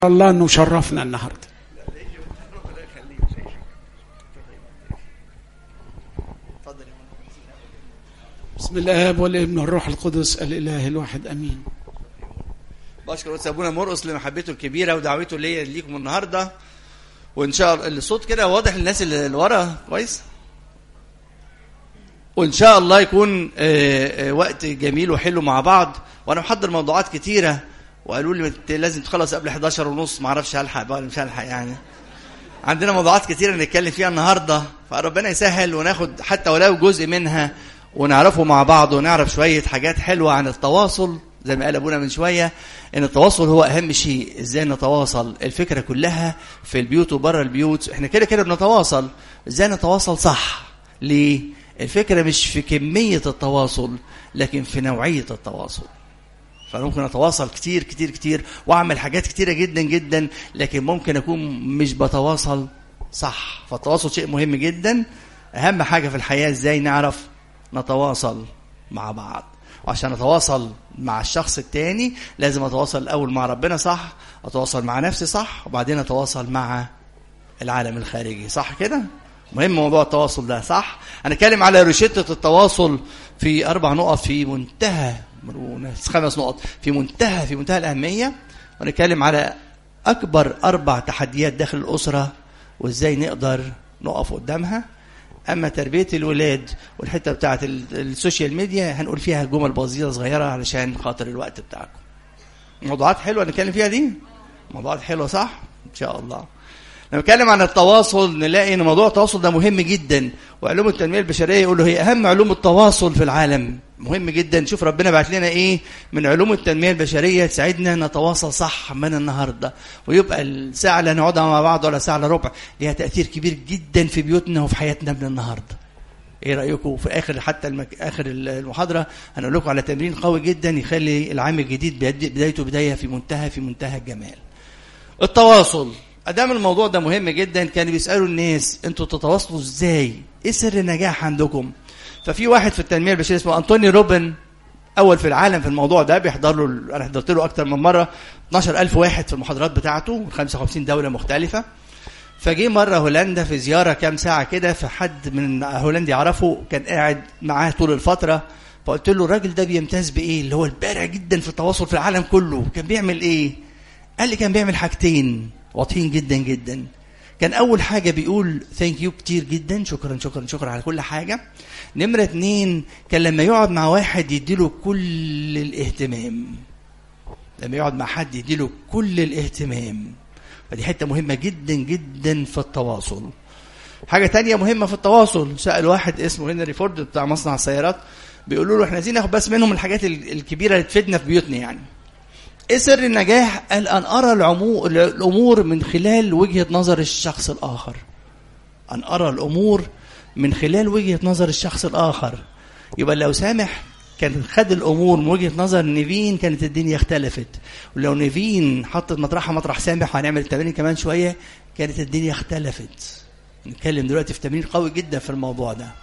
الله انه شرفنا النهارده بسم الله والابن والروح القدس الاله الواحد امين بشكر قدس ابونا مرقص لمحبته الكبيره ودعوته ليا ليكم النهارده وان شاء الله الصوت كده واضح للناس اللي ورا كويس وان شاء الله يكون آه، آه، وقت جميل وحلو مع بعض وانا محضر موضوعات كتيره وقالوا لي إنت لازم تخلص قبل 11 ونص ما اعرفش هلحق بقى ولا مش هلحق يعني عندنا موضوعات كتيره نتكلم فيها النهارده فربنا يسهل وناخد حتى ولو جزء منها ونعرفه مع بعض ونعرف شويه حاجات حلوه عن التواصل زي ما قال ابونا من شويه ان التواصل هو اهم شيء ازاي نتواصل الفكره كلها في البيوت وبره البيوت احنا كده كده بنتواصل ازاي نتواصل صح ليه الفكره مش في كميه التواصل لكن في نوعيه التواصل فممكن اتواصل كتير كتير كتير واعمل حاجات كتيره جدا جدا لكن ممكن اكون مش بتواصل صح فالتواصل شيء مهم جدا اهم حاجه في الحياه ازاي نعرف نتواصل مع بعض وعشان اتواصل مع الشخص التاني لازم اتواصل الاول مع ربنا صح اتواصل مع نفسي صح وبعدين اتواصل مع العالم الخارجي صح كده مهم موضوع التواصل ده صح هنتكلم على روشتة التواصل في اربع نقط في منتهى مرونة خمس نقط في منتهى في منتهى الاهميه ونتكلم على اكبر اربع تحديات داخل الاسره وازاي نقدر نقف قدامها اما تربيه الولاد والحته بتاعه ال- السوشيال ميديا هنقول فيها جمل بسيطه صغيره علشان خاطر الوقت بتاعكم موضوعات حلوه نتكلم فيها دي موضوعات حلوه صح ان شاء الله لما نتكلم عن التواصل نلاقي ان موضوع التواصل ده مهم جدا وعلوم التنميه البشريه يقولوا هي اهم علوم التواصل في العالم مهم جدا شوف ربنا بعت لنا ايه من علوم التنميه البشريه تساعدنا نتواصل صح من النهارده ويبقى الساعه اللي هنقعدها مع بعض ولا ساعه الا ربع ليها تاثير كبير جدا في بيوتنا وفي حياتنا من النهارده ايه رايكم في اخر حتى المك... اخر المحاضره هنقول لكم على تمرين قوي جدا يخلي العام الجديد بيد- بدايته بدايه في منتهى في منتهى الجمال التواصل ادام الموضوع ده مهم جدا كانوا بيسالوا الناس انتوا تتواصلوا ازاي ايه سر النجاح عندكم ففي واحد في التنميه البشريه اسمه انطوني روبن اول في العالم في الموضوع ده بيحضر له انا حضرت له اكتر من مره 12000 واحد في المحاضرات بتاعته من 55 دوله مختلفه فجه مره هولندا في زياره كام ساعه كده فحد من هولندي يعرفه كان قاعد معاه طول الفتره فقلت له الراجل ده بيمتاز بايه اللي هو البارع جدا في التواصل في العالم كله كان بيعمل ايه قال لي كان بيعمل حاجتين واضحين جدا جدا كان اول حاجه بيقول ثانك يو كتير جدا شكرا شكرا شكرا على كل حاجه نمره اتنين كان لما يقعد مع واحد يديله كل الاهتمام لما يقعد مع حد يديله كل الاهتمام فدي حته مهمه جدا جدا في التواصل حاجه تانية مهمه في التواصل سال واحد اسمه هنري فورد بتاع مصنع السيارات بيقولوا له احنا عايزين ناخد بس منهم الحاجات ال- الكبيره اللي تفيدنا في بيوتنا يعني ايه سر النجاح قال ان ارى العمو... الامور من خلال وجهه نظر الشخص الاخر ان ارى الامور من خلال وجهه نظر الشخص الاخر يبقى لو سامح كان خد الامور من وجهه نظر نيفين كانت الدنيا اختلفت ولو نيفين حطت مطرحها مطرح سامح وهنعمل التمرين كمان شويه كانت الدنيا اختلفت نتكلم دلوقتي في تمرين قوي جدا في الموضوع ده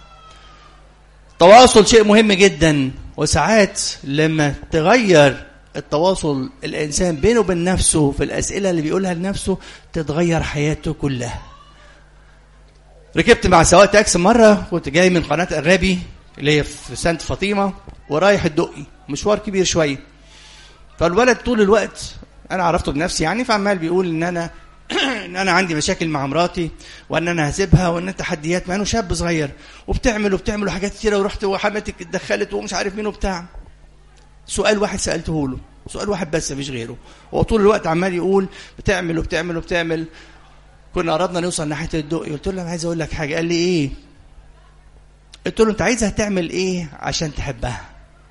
التواصل شيء مهم جدا وساعات لما تغير التواصل الانسان بينه وبين نفسه في الاسئله اللي بيقولها لنفسه تتغير حياته كلها ركبت مع سواق تاكسي مره كنت جاي من قناه الرابي اللي هي في سانت فاطمه ورايح الدقي مشوار كبير شويه فالولد طول الوقت انا عرفته بنفسي يعني فعمال بيقول ان انا ان انا عندي مشاكل مع مراتي وان انا هسيبها وان تحديات مع انه شاب صغير وبتعمل وبتعمل حاجات كتيره ورحت وحماتك اتدخلت ومش عارف مين وبتاع سؤال واحد سالته له سؤال واحد بس مفيش غيره هو طول الوقت عمال يقول بتعمل وبتعمل وبتعمل كنا قربنا نوصل ناحيه الدقي قلت له انا عايز اقول لك حاجه قال لي ايه قلت له انت عايزها تعمل ايه عشان تحبها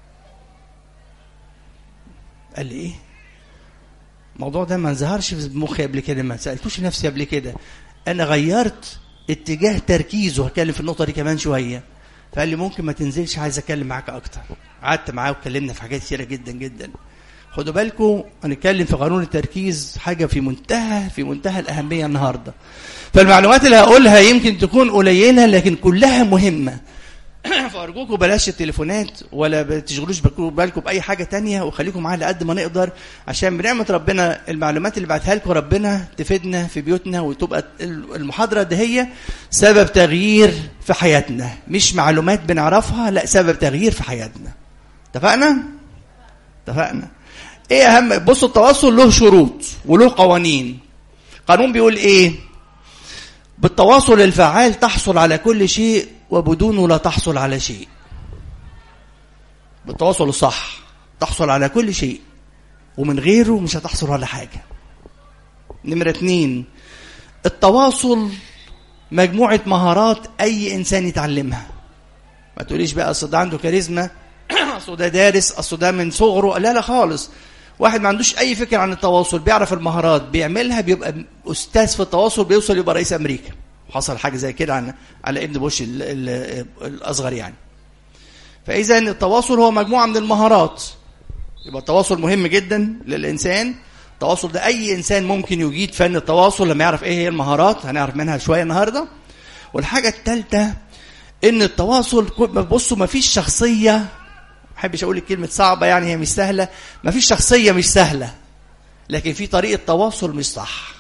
قال لي ايه الموضوع ده ما ظهرش في مخي قبل كده ما سالتوش نفسي قبل كده انا غيرت اتجاه تركيزه هتكلم في النقطه دي كمان شويه فقال لي ممكن ما تنزلش عايز اتكلم معاك اكتر قعدت معاه واتكلمنا في حاجات كتيره جدا جدا خدوا بالكم هنتكلم في قانون التركيز حاجه في منتهى في منتهى الاهميه النهارده فالمعلومات اللي هقولها يمكن تكون قليله لكن كلها مهمه فارجوكم بلاش التليفونات ولا بتشغلوش بالكم باي حاجه تانية وخليكم معانا قد ما نقدر عشان بنعمه ربنا المعلومات اللي بعتها لكم ربنا تفيدنا في بيوتنا وتبقى المحاضره ده هي سبب تغيير في حياتنا مش معلومات بنعرفها لا سبب تغيير في حياتنا اتفقنا اتفقنا ايه اهم بصوا التواصل له شروط وله قوانين قانون بيقول ايه بالتواصل الفعال تحصل على كل شيء وبدونه لا تحصل على شيء بالتواصل الصح تحصل على كل شيء ومن غيره مش هتحصل على حاجة نمرة اتنين التواصل مجموعة مهارات أي إنسان يتعلمها ما تقوليش بقى أصل ده عنده كاريزما أصل ده دارس أصل ده من صغره لا لا خالص واحد ما عندوش أي فكرة عن التواصل بيعرف المهارات بيعملها بيبقى أستاذ في التواصل بيوصل يبقى رئيس أمريكا حصل حاجة زي كده عن على ابن بوش ال ال الأصغر يعني فإذا التواصل هو مجموعة من المهارات يبقى التواصل مهم جدا للإنسان التواصل ده أي إنسان ممكن يجيد فن التواصل لما يعرف إيه هي المهارات هنعرف منها شوية النهاردة والحاجة الثالثة إن التواصل بصوا ما فيش شخصية ما بحبش أقول كلمة صعبة يعني هي مش سهلة ما فيش شخصية مش سهلة لكن في طريقة تواصل مش صح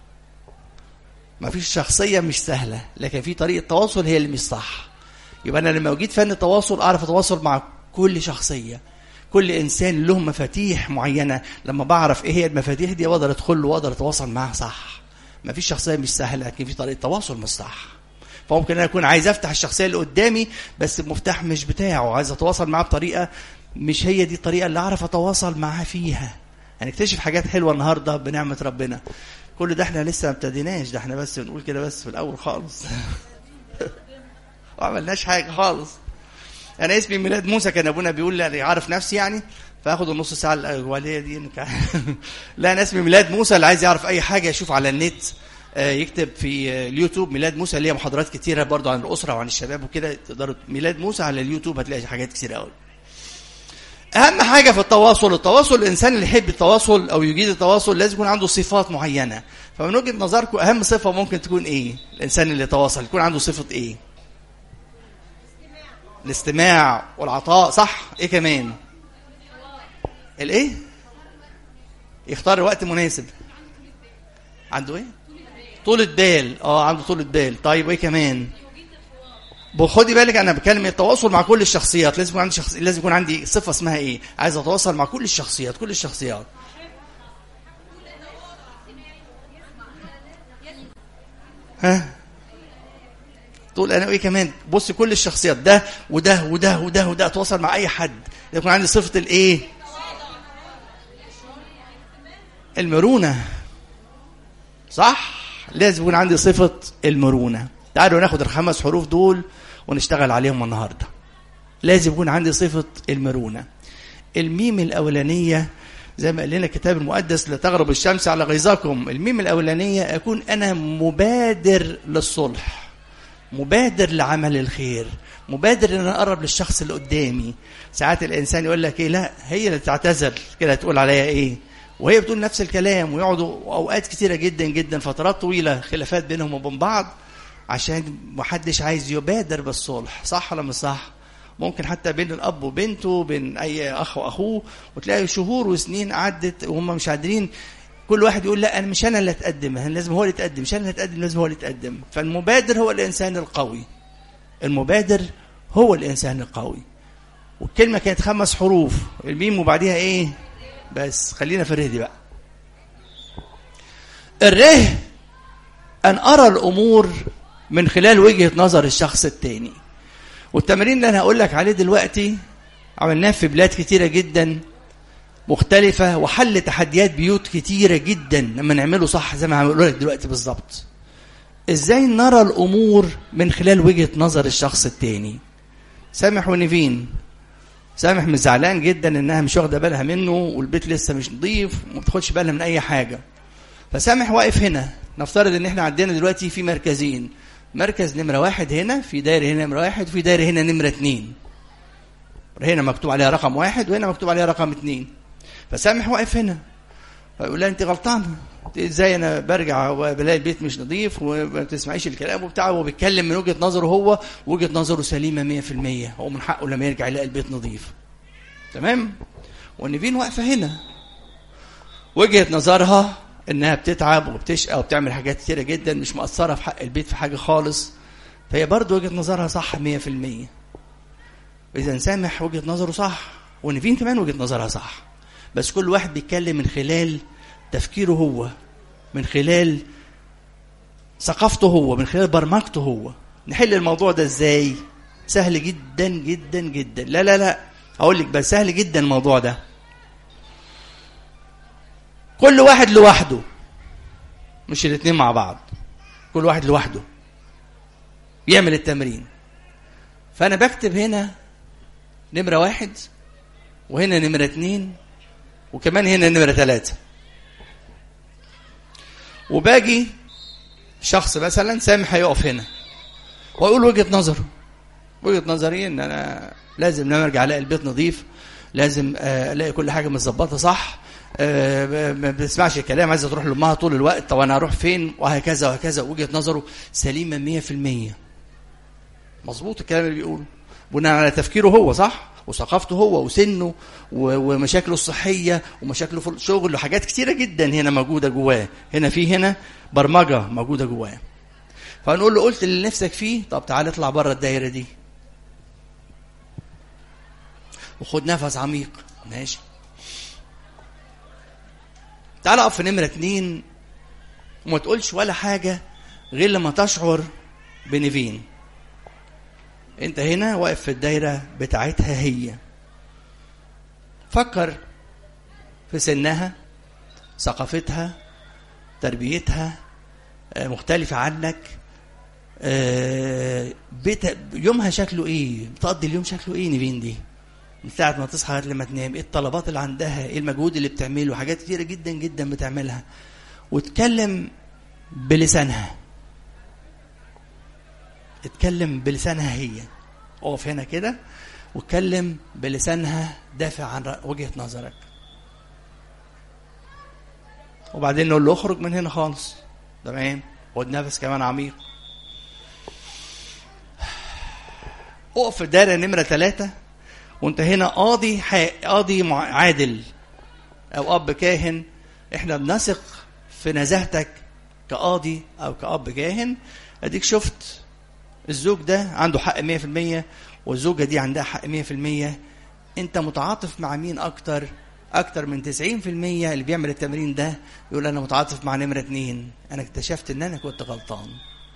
ما فيش شخصية مش سهلة لكن في طريقة تواصل هي اللي مش صح يبقى أنا لما أجيد فن التواصل أعرف أتواصل مع كل شخصية كل إنسان له مفاتيح معينة لما بعرف إيه هي المفاتيح دي أقدر أدخل له وأقدر أتواصل معاه صح ما فيش شخصية مش سهلة لكن في طريقة تواصل مش صح فممكن أنا أكون عايز أفتح الشخصية اللي قدامي بس المفتاح مش بتاعه عايز أتواصل معاه بطريقة مش هي دي الطريقة اللي أعرف أتواصل معاه فيها هنكتشف حاجات حلوة النهاردة بنعمة ربنا كل ده احنا لسه ما ابتديناش ده احنا بس بنقول كده بس في الاول خالص ما عملناش حاجه خالص انا اسمي ميلاد موسى كان ابونا بيقول لي عارف نفسي يعني فاخد النص ساعه الاوليه دي لا انا اسمي ميلاد موسى اللي عايز يعرف اي حاجه يشوف على النت يكتب في اليوتيوب ميلاد موسى اللي هي محاضرات كتيره برضو عن الاسره وعن الشباب وكده تقدروا ميلاد موسى على اليوتيوب هتلاقي حاجات كتير قوي اهم حاجه في التواصل التواصل الانسان اللي يحب التواصل او يجيد التواصل لازم يكون عنده صفات معينه فمن وجهه نظركم اهم صفه ممكن تكون ايه الانسان اللي يتواصل يكون عنده صفه ايه الاستماع والعطاء صح ايه كمان الايه يختار وقت مناسب عنده ايه طولة بال اه عنده طولة بال طيب وايه كمان خدي بالك انا بكلم التواصل مع كل الشخصيات لازم يكون عندي شخص... لازم يكون عندي صفه اسمها ايه عايز اتواصل مع كل الشخصيات كل الشخصيات ها تقول انا ايه كمان بص كل الشخصيات ده وده وده وده وده اتواصل مع اي حد يكون عندي صفه الايه المرونه صح لازم يكون عندي صفه المرونه تعالوا ناخد الخمس حروف دول ونشتغل عليهم النهارده لازم يكون عندي صفه المرونه الميم الاولانيه زي ما قال لنا الكتاب المقدس لا تغرب الشمس على غيظكم الميم الاولانيه اكون انا مبادر للصلح مبادر لعمل الخير مبادر ان انا اقرب للشخص اللي قدامي ساعات الانسان يقول لك ايه لا هي اللي تعتذر كده تقول عليها ايه وهي بتقول نفس الكلام ويقعدوا اوقات كتيره جدا جدا فترات طويله خلافات بينهم وبين بعض عشان محدش عايز يبادر بالصلح صح ولا مش صح ممكن حتى بين الاب وبنته بين اي اخ واخوه وتلاقي شهور وسنين عدت وهم مش قادرين كل واحد يقول لا انا مش انا اللي اتقدم لازم هو اللي يتقدم مش انا اللي اتقدم لازم هو اللي يتقدم فالمبادر هو الانسان القوي المبادر هو الانسان القوي والكلمه كانت خمس حروف الميم وبعديها ايه بس خلينا في الره دي بقى الره ان ارى الامور من خلال وجهه نظر الشخص التاني والتمرين اللي انا هقول لك عليه دلوقتي عملناه في بلاد كتيره جدا مختلفة وحل تحديات بيوت كتيرة جدا لما نعمله صح زي ما هقول لك دلوقتي بالظبط. ازاي نرى الامور من خلال وجهة نظر الشخص التاني. سامح ونيفين سامح مش زعلان جدا انها مش واخده بالها منه والبيت لسه مش نظيف وما بتاخدش بالها من اي حاجه. فسامح واقف هنا نفترض ان احنا عندنا دلوقتي في مركزين مركز نمره واحد هنا في دايره هنا نمره واحد وفي دايره هنا نمره اتنين. هنا مكتوب عليها رقم واحد وهنا مكتوب عليها رقم اتنين. فسامح واقف هنا فيقول لها انت غلطانه ازاي انا برجع وبلاقي البيت مش نظيف وما بتسمعيش الكلام وبتاع وبيتكلم من وجهه نظره هو وجهه نظره سليمه 100% هو من حقه لما يرجع يلاقي البيت نظيف تمام ونيفين واقفه هنا وجهه نظرها انها بتتعب وبتشقى وبتعمل حاجات كتيره جدا مش مقصره في حق البيت في حاجه خالص فهي برضه وجهه نظرها صح 100% اذا سامح وجهه نظره صح ونيفين كمان وجهه نظرها صح بس كل واحد بيتكلم من خلال تفكيره هو من خلال ثقافته هو من خلال برمجته هو نحل الموضوع ده ازاي سهل جدا جدا جدا لا لا لا اقول لك بس سهل جدا الموضوع ده كل واحد لوحده مش الاثنين مع بعض كل واحد لوحده يعمل التمرين فانا بكتب هنا نمرة واحد وهنا نمرة اتنين وكمان هنا نمرة ثلاثة وباجي شخص مثلا سامح هيقف هنا واقول وجهة نظره وجهة نظري ان انا لازم لما ارجع الاقي البيت نظيف لازم الاقي كل حاجة متظبطة صح ما بتسمعش الكلام عايزه تروح لامها طول الوقت طب انا هروح فين وهكذا وهكذا وجهه نظره سليمه 100% مظبوط الكلام اللي بيقوله بناء على تفكيره هو صح وثقافته هو وسنه ومشاكله الصحيه ومشاكله في الشغل وحاجات كتيره جدا هنا موجوده جواه هنا في هنا برمجه موجوده جواه فنقول له قلت اللي نفسك فيه طب تعالى اطلع بره الدايره دي وخد نفس عميق ماشي تعال اقف في نمرة اتنين وما تقولش ولا حاجة غير لما تشعر بنيفين انت هنا واقف في الدايرة بتاعتها هي فكر في سنها ثقافتها تربيتها مختلفة عنك بيت يومها شكله ايه بتقضي اليوم شكله ايه نيفين دي من ساعة ما تصحى لغاية لما تنام ايه الطلبات اللي عندها ايه المجهود اللي بتعمله حاجات كتيرة جدا جدا بتعملها وتكلم بلسانها اتكلم بلسانها هي اقف هنا كده واتكلم بلسانها دافع عن وجهة نظرك وبعدين نقول له اخرج من هنا خالص تمام خد نفس كمان عميق اقف في الدايره نمره ثلاثة وانت هنا قاضي قاضي عادل او اب كاهن احنا بنثق في نزاهتك كقاضي او كاب كاهن اديك شفت الزوج ده عنده حق 100% والزوجه دي عندها حق 100% انت متعاطف مع مين اكتر اكتر من 90% اللي بيعمل التمرين ده يقول انا متعاطف مع نمره اتنين انا اكتشفت ان انا كنت غلطان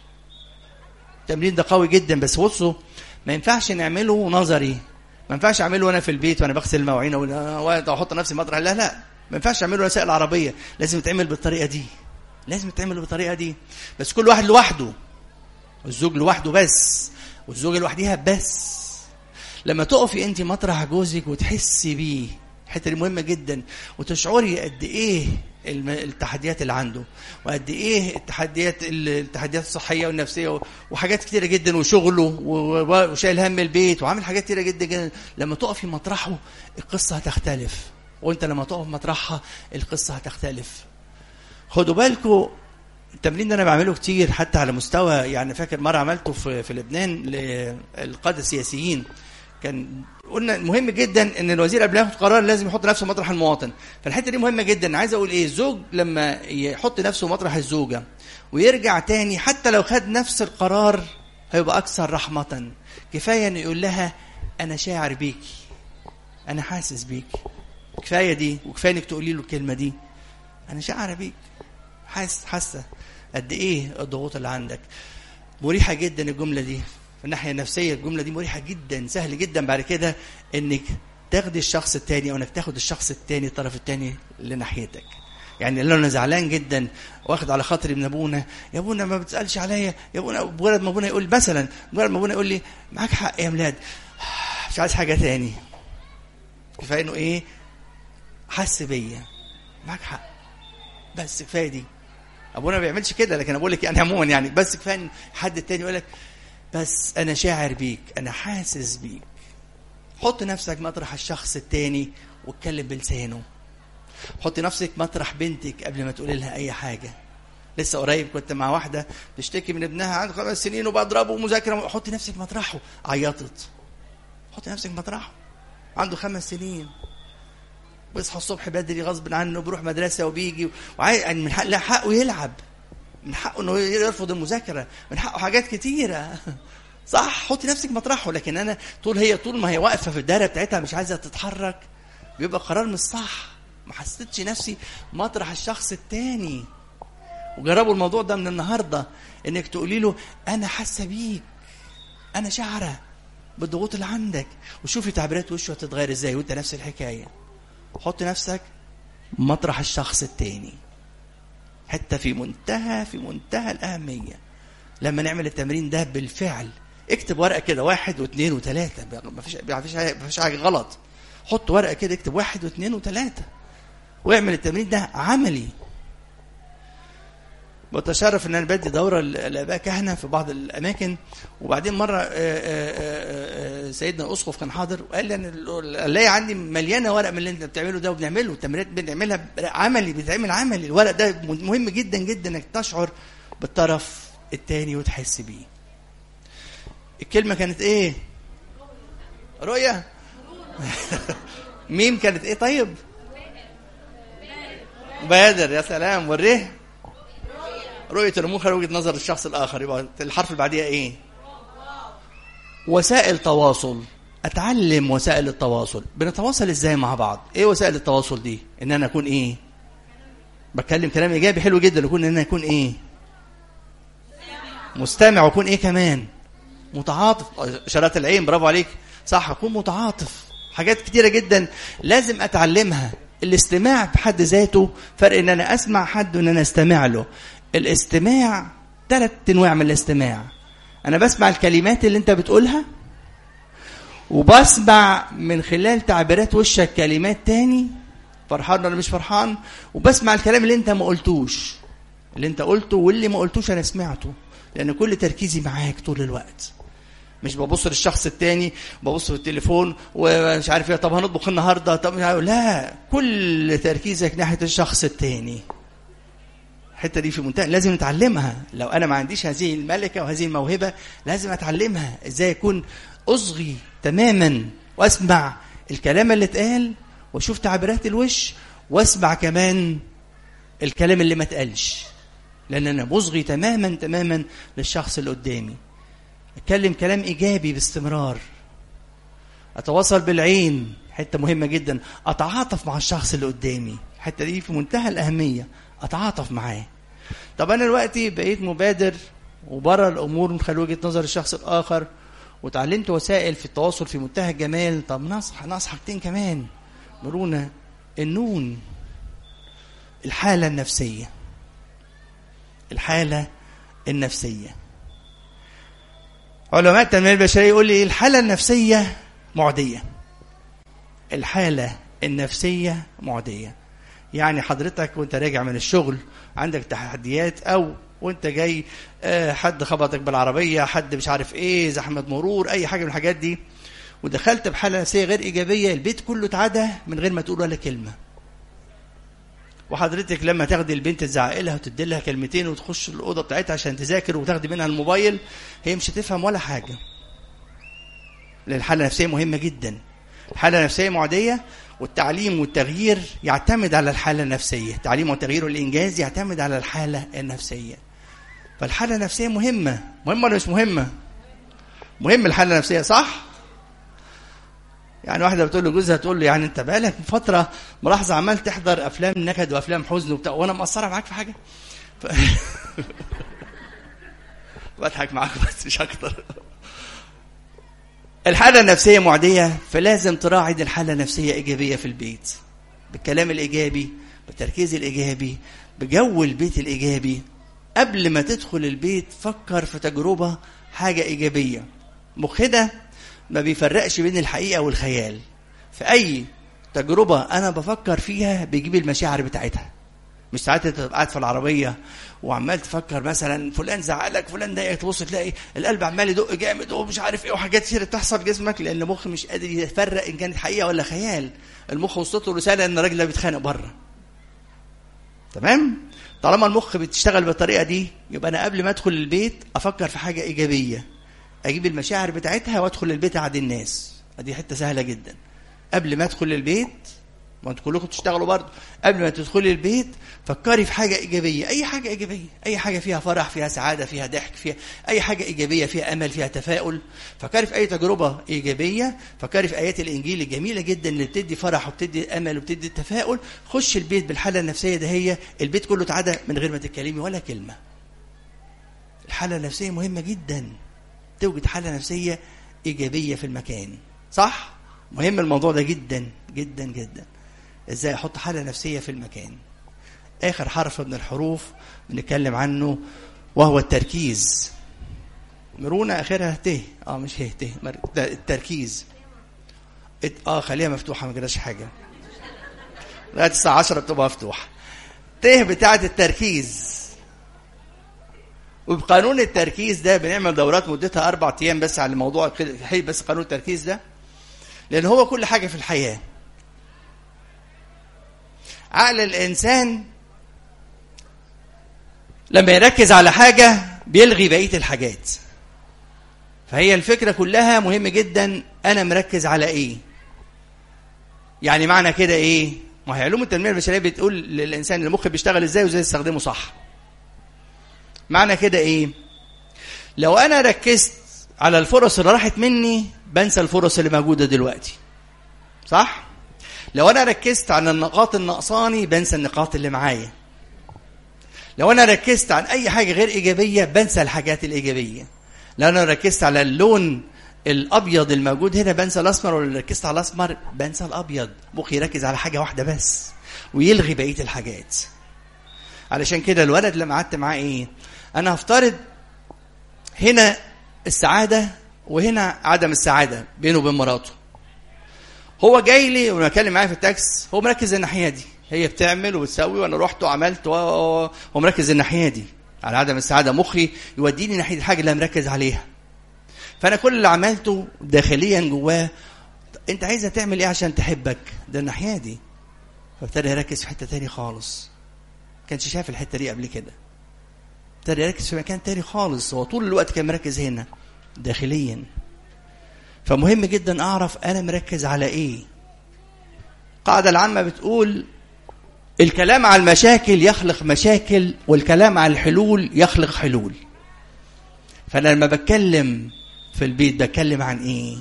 التمرين ده قوي جدا بس بصوا ما ينفعش نعمله نظري ما ينفعش اعمله وانا في البيت وانا بغسل المواعين وانا احط نفسي مطرح لا لا ما ينفعش اعمله وانا سائل العربيه لازم يتعمل بالطريقه دي لازم يتعمل بالطريقه دي بس كل واحد لوحده والزوج لوحده بس والزوجه لوحديها بس لما تقفي انت مطرح جوزك وتحسي بيه الحته دي مهمه جدا وتشعري قد ايه التحديات اللي عنده وقد ايه التحديات التحديات الصحيه والنفسيه وحاجات كتيره جدا وشغله وشايل هم البيت وعامل حاجات كتيره جدا, جدا لما تقفي مطرحه القصه هتختلف وانت لما تقف مطرحها القصه هتختلف خدوا بالكم التمرين ده انا بعمله كتير حتى على مستوى يعني فاكر مره عملته في في لبنان للقاده السياسيين كان قلنا مهم جدا ان الوزير قبل ما ياخد قرار لازم يحط نفسه مطرح المواطن فالحته دي مهمه جدا عايز اقول ايه الزوج لما يحط نفسه مطرح الزوجه ويرجع تاني حتى لو خد نفس القرار هيبقى اكثر رحمه كفايه انه يقول لها انا شاعر بيكي انا حاسس بيكي كفايه دي وكفايه انك تقولي له الكلمه دي انا شاعره بيك حاسس حاسه قد ايه الضغوط اللي عندك مريحه جدا الجمله دي في الناحيه النفسيه الجمله دي مريحه جدا سهل جدا بعد كده انك تاخدي الشخص التاني او انك تاخد الشخص التاني الطرف التاني لناحيتك يعني لو انا زعلان جدا واخد على خاطري من ابونا يا ابونا ما بتسالش عليا يا ابونا مجرد ما ابونا يقول مثلا مجرد ما ابونا يقول لي معاك حق يا ميلاد مش عايز حاجه تاني كفايه انه ايه حس بيا معاك حق بس كفايه دي ابونا ما بيعملش كده لكن بقول لك يعني عموما يعني بس كفايه حد تاني يقول لك بس انا شاعر بيك انا حاسس بيك حط نفسك مطرح الشخص التاني واتكلم بلسانه حطي نفسك مطرح بنتك قبل ما تقولي لها اي حاجه لسه قريب كنت مع واحده بتشتكي من ابنها عنده خمس سنين وبضربه ومذاكره حطي نفسك مطرحه عيطت حطي نفسك مطرحه عنده خمس سنين بيصحى الصبح بدري غصب عنه بيروح مدرسه وبيجي وعايز يعني من حق لا حقه يلعب من حقه انه يرفض المذاكره من حقه حاجات كتيره صح حطي نفسك مطرحه لكن انا طول هي طول ما هي واقفه في الدايره بتاعتها مش عايزه تتحرك بيبقى قرار مش صح ما حسيتش نفسي مطرح الشخص التاني وجربوا الموضوع ده من النهارده انك تقولي له انا حاسه بيك انا شعره بالضغوط اللي عندك وشوفي تعبيرات وشه هتتغير ازاي وانت نفس الحكايه حط نفسك مطرح الشخص التاني حتى في منتهى في منتهى الأهمية لما نعمل التمرين ده بالفعل اكتب ورقة كده واحد واثنين وثلاثة ما فيش ما فيش ما فيش حاجة غلط حط ورقة كده اكتب واحد واثنين وثلاثة واعمل التمرين ده عملي بتشرف ان انا بدي دوره لاباء كهنه في بعض الاماكن وبعدين مره آآ آآ سيدنا الاسقف كان حاضر وقال لي انا الاقي عندي مليانه ورق من اللي انت بتعمله ده وبنعمله التمرينات بنعملها عملي بتعمل عملي الورق ده مهم جدا جدا انك تشعر بالطرف الثاني وتحس بيه الكلمه كانت ايه رؤيه ميم كانت ايه طيب بادر يا سلام وريه رؤية الأمور خلال وجهة نظر الشخص الآخر يبقى الحرف اللي بعديها إيه؟ وسائل تواصل أتعلم وسائل التواصل بنتواصل إزاي مع بعض؟ إيه وسائل التواصل دي؟ إن أنا أكون إيه؟ بتكلم كلام إيجابي حلو جدا يكون إن أنا أكون إيه؟ مستمع وأكون إيه كمان؟ متعاطف إشارات العين برافو عليك صح أكون متعاطف حاجات كتيرة جدا لازم أتعلمها الاستماع بحد ذاته فرق ان انا اسمع حد وان انا استمع له الاستماع ثلاث انواع من الاستماع انا بسمع الكلمات اللي انت بتقولها وبسمع من خلال تعبيرات وشك كلمات تاني فرحان ولا مش فرحان وبسمع الكلام اللي انت ما قلتوش اللي انت قلته واللي ما قلتوش انا سمعته لان كل تركيزي معاك طول الوقت مش ببص للشخص التاني ببص في التليفون ومش عارف ايه طب هنطبخ النهارده طب لا كل تركيزك ناحيه الشخص التاني الحته دي في منتهى لازم نتعلمها لو انا ما عنديش هذه الملكه وهذه الموهبه لازم اتعلمها ازاي اكون اصغي تماما واسمع الكلام اللي اتقال واشوف تعبيرات الوش واسمع كمان الكلام اللي ما اتقالش لان انا مصغي تماما تماما للشخص اللي قدامي اتكلم كلام ايجابي باستمرار اتواصل بالعين حته مهمه جدا اتعاطف مع الشخص اللي قدامي الحته دي في منتهى الاهميه اتعاطف معاه طب انا دلوقتي بقيت مبادر وبره الامور من خلال وجهه نظر الشخص الاخر وتعلمت وسائل في التواصل في منتهى الجمال طب نصح نصح حاجتين كمان مرونه النون الحاله النفسيه الحاله النفسيه علماء التنميه البشريه يقول لي الحاله النفسيه معديه الحاله النفسيه معديه يعني حضرتك وانت راجع من الشغل عندك تحديات او وانت جاي حد خبطك بالعربيه حد مش عارف ايه زحمه مرور اي حاجه من الحاجات دي ودخلت بحاله نفسيه غير ايجابيه البيت كله اتعدى من غير ما تقول ولا كلمه وحضرتك لما تاخدي البنت تزعقي لها وتدي لها كلمتين وتخش الاوضه بتاعتها عشان تذاكر وتاخدي منها الموبايل هي مش هتفهم ولا حاجه لان الحاله النفسيه مهمه جدا الحاله النفسيه معديه والتعليم والتغيير يعتمد على الحالة النفسية التعليم والتغيير والإنجاز يعتمد على الحالة النفسية فالحالة النفسية مهمة مهمة ولا مش مهمة مهم الحالة النفسية صح يعني واحدة بتقول لجوزها تقول له يعني انت بقالك فترة ملاحظة عمال تحضر افلام نكد وافلام حزن وبتاع وانا مقصرة معاك في حاجة ف... بضحك معاك بس مش اكتر الحالة النفسية معدية فلازم تراعي دي الحالة النفسية إيجابية في البيت بالكلام الإيجابي بالتركيز الإيجابي بجو البيت الإيجابي قبل ما تدخل البيت فكر في تجربة حاجة إيجابية مخنا ما بيفرقش بين الحقيقة والخيال في أي تجربة أنا بفكر فيها بيجيب المشاعر بتاعتها مش ساعات انت قاعد في العربيه وعمال تفكر مثلا فلان زعلك فلان ضايقك تبص تلاقي القلب عمال يدق جامد ومش عارف ايه وحاجات كتير بتحصل في جسمك لان المخ مش قادر يفرق ان كانت حقيقه ولا خيال المخ وصلته رساله ان الراجل ده بيتخانق بره تمام طالما المخ بتشتغل بالطريقه دي يبقى انا قبل ما ادخل البيت افكر في حاجه ايجابيه اجيب المشاعر بتاعتها وادخل البيت اعدي الناس دي حته سهله جدا قبل ما ادخل البيت ما انتوا كلكم تشتغلوا برضه قبل ما تدخلي البيت فكري في حاجه ايجابيه اي حاجه ايجابيه اي حاجه فيها فرح فيها سعاده فيها ضحك فيها اي حاجه ايجابيه فيها امل فيها تفاؤل فكري في اي تجربه ايجابيه فكري في ايات الانجيل الجميله جدا اللي بتدي فرح وبتدي امل وبتدي تفاؤل خش البيت بالحاله النفسيه ده هي البيت كله اتعدى من غير ما تتكلمي ولا كلمه الحاله النفسيه مهمه جدا توجد حاله نفسيه ايجابيه في المكان صح مهم الموضوع ده جدا جدا جدا ازاي احط حاله نفسيه في المكان اخر حرف من الحروف بنتكلم عنه وهو التركيز مرونه اخرها ت اه مش هي ت التركيز اه خليها مفتوحه ما جراش حاجه لغايه الساعه 10 بتبقى مفتوحه ت بتاعه التركيز وبقانون التركيز ده بنعمل دورات مدتها اربع ايام بس على الموضوع حي بس قانون التركيز ده لان هو كل حاجه في الحياه عقل الانسان لما يركز على حاجه بيلغي بقيه الحاجات فهي الفكره كلها مهم جدا انا مركز على ايه يعني معنى كده ايه ما هي علوم التنميه البشريه بتقول للانسان المخ بيشتغل ازاي وازاي يستخدمه صح معنى كده ايه لو انا ركزت على الفرص اللي راحت مني بنسى الفرص اللي موجوده دلوقتي صح لو انا ركزت على النقاط النقصاني بنسى النقاط اللي معايا لو انا ركزت عن اي حاجه غير ايجابيه بنسى الحاجات الايجابيه لو انا ركزت على اللون الابيض الموجود هنا بنسى الاسمر ولو ركزت على الاسمر بنسى الابيض مخي يركز على حاجه واحده بس ويلغي بقيه الحاجات علشان كده الولد لما قعدت معاه ايه انا هفترض هنا السعاده وهنا عدم السعاده بينه وبين مراته هو جاي لي وانا بتكلم معاه في التاكس هو مركز الناحيه دي هي بتعمل وبتسوي وانا رحت وعملت هو مركز الناحيه دي على عدم السعاده مخي يوديني ناحيه الحاجه اللي انا مركز عليها فانا كل اللي عملته داخليا جواه انت عايزه تعمل ايه عشان تحبك ده الناحيه دي فابتدى يركز في حته تاني خالص كانش شايف الحته دي قبل كده ابتدى يركز في مكان تاني خالص هو طول الوقت كان مركز هنا داخليا فمهم جدا اعرف انا مركز على ايه القاعده العامه بتقول الكلام على المشاكل يخلق مشاكل والكلام على الحلول يخلق حلول فانا لما بتكلم في البيت بتكلم عن ايه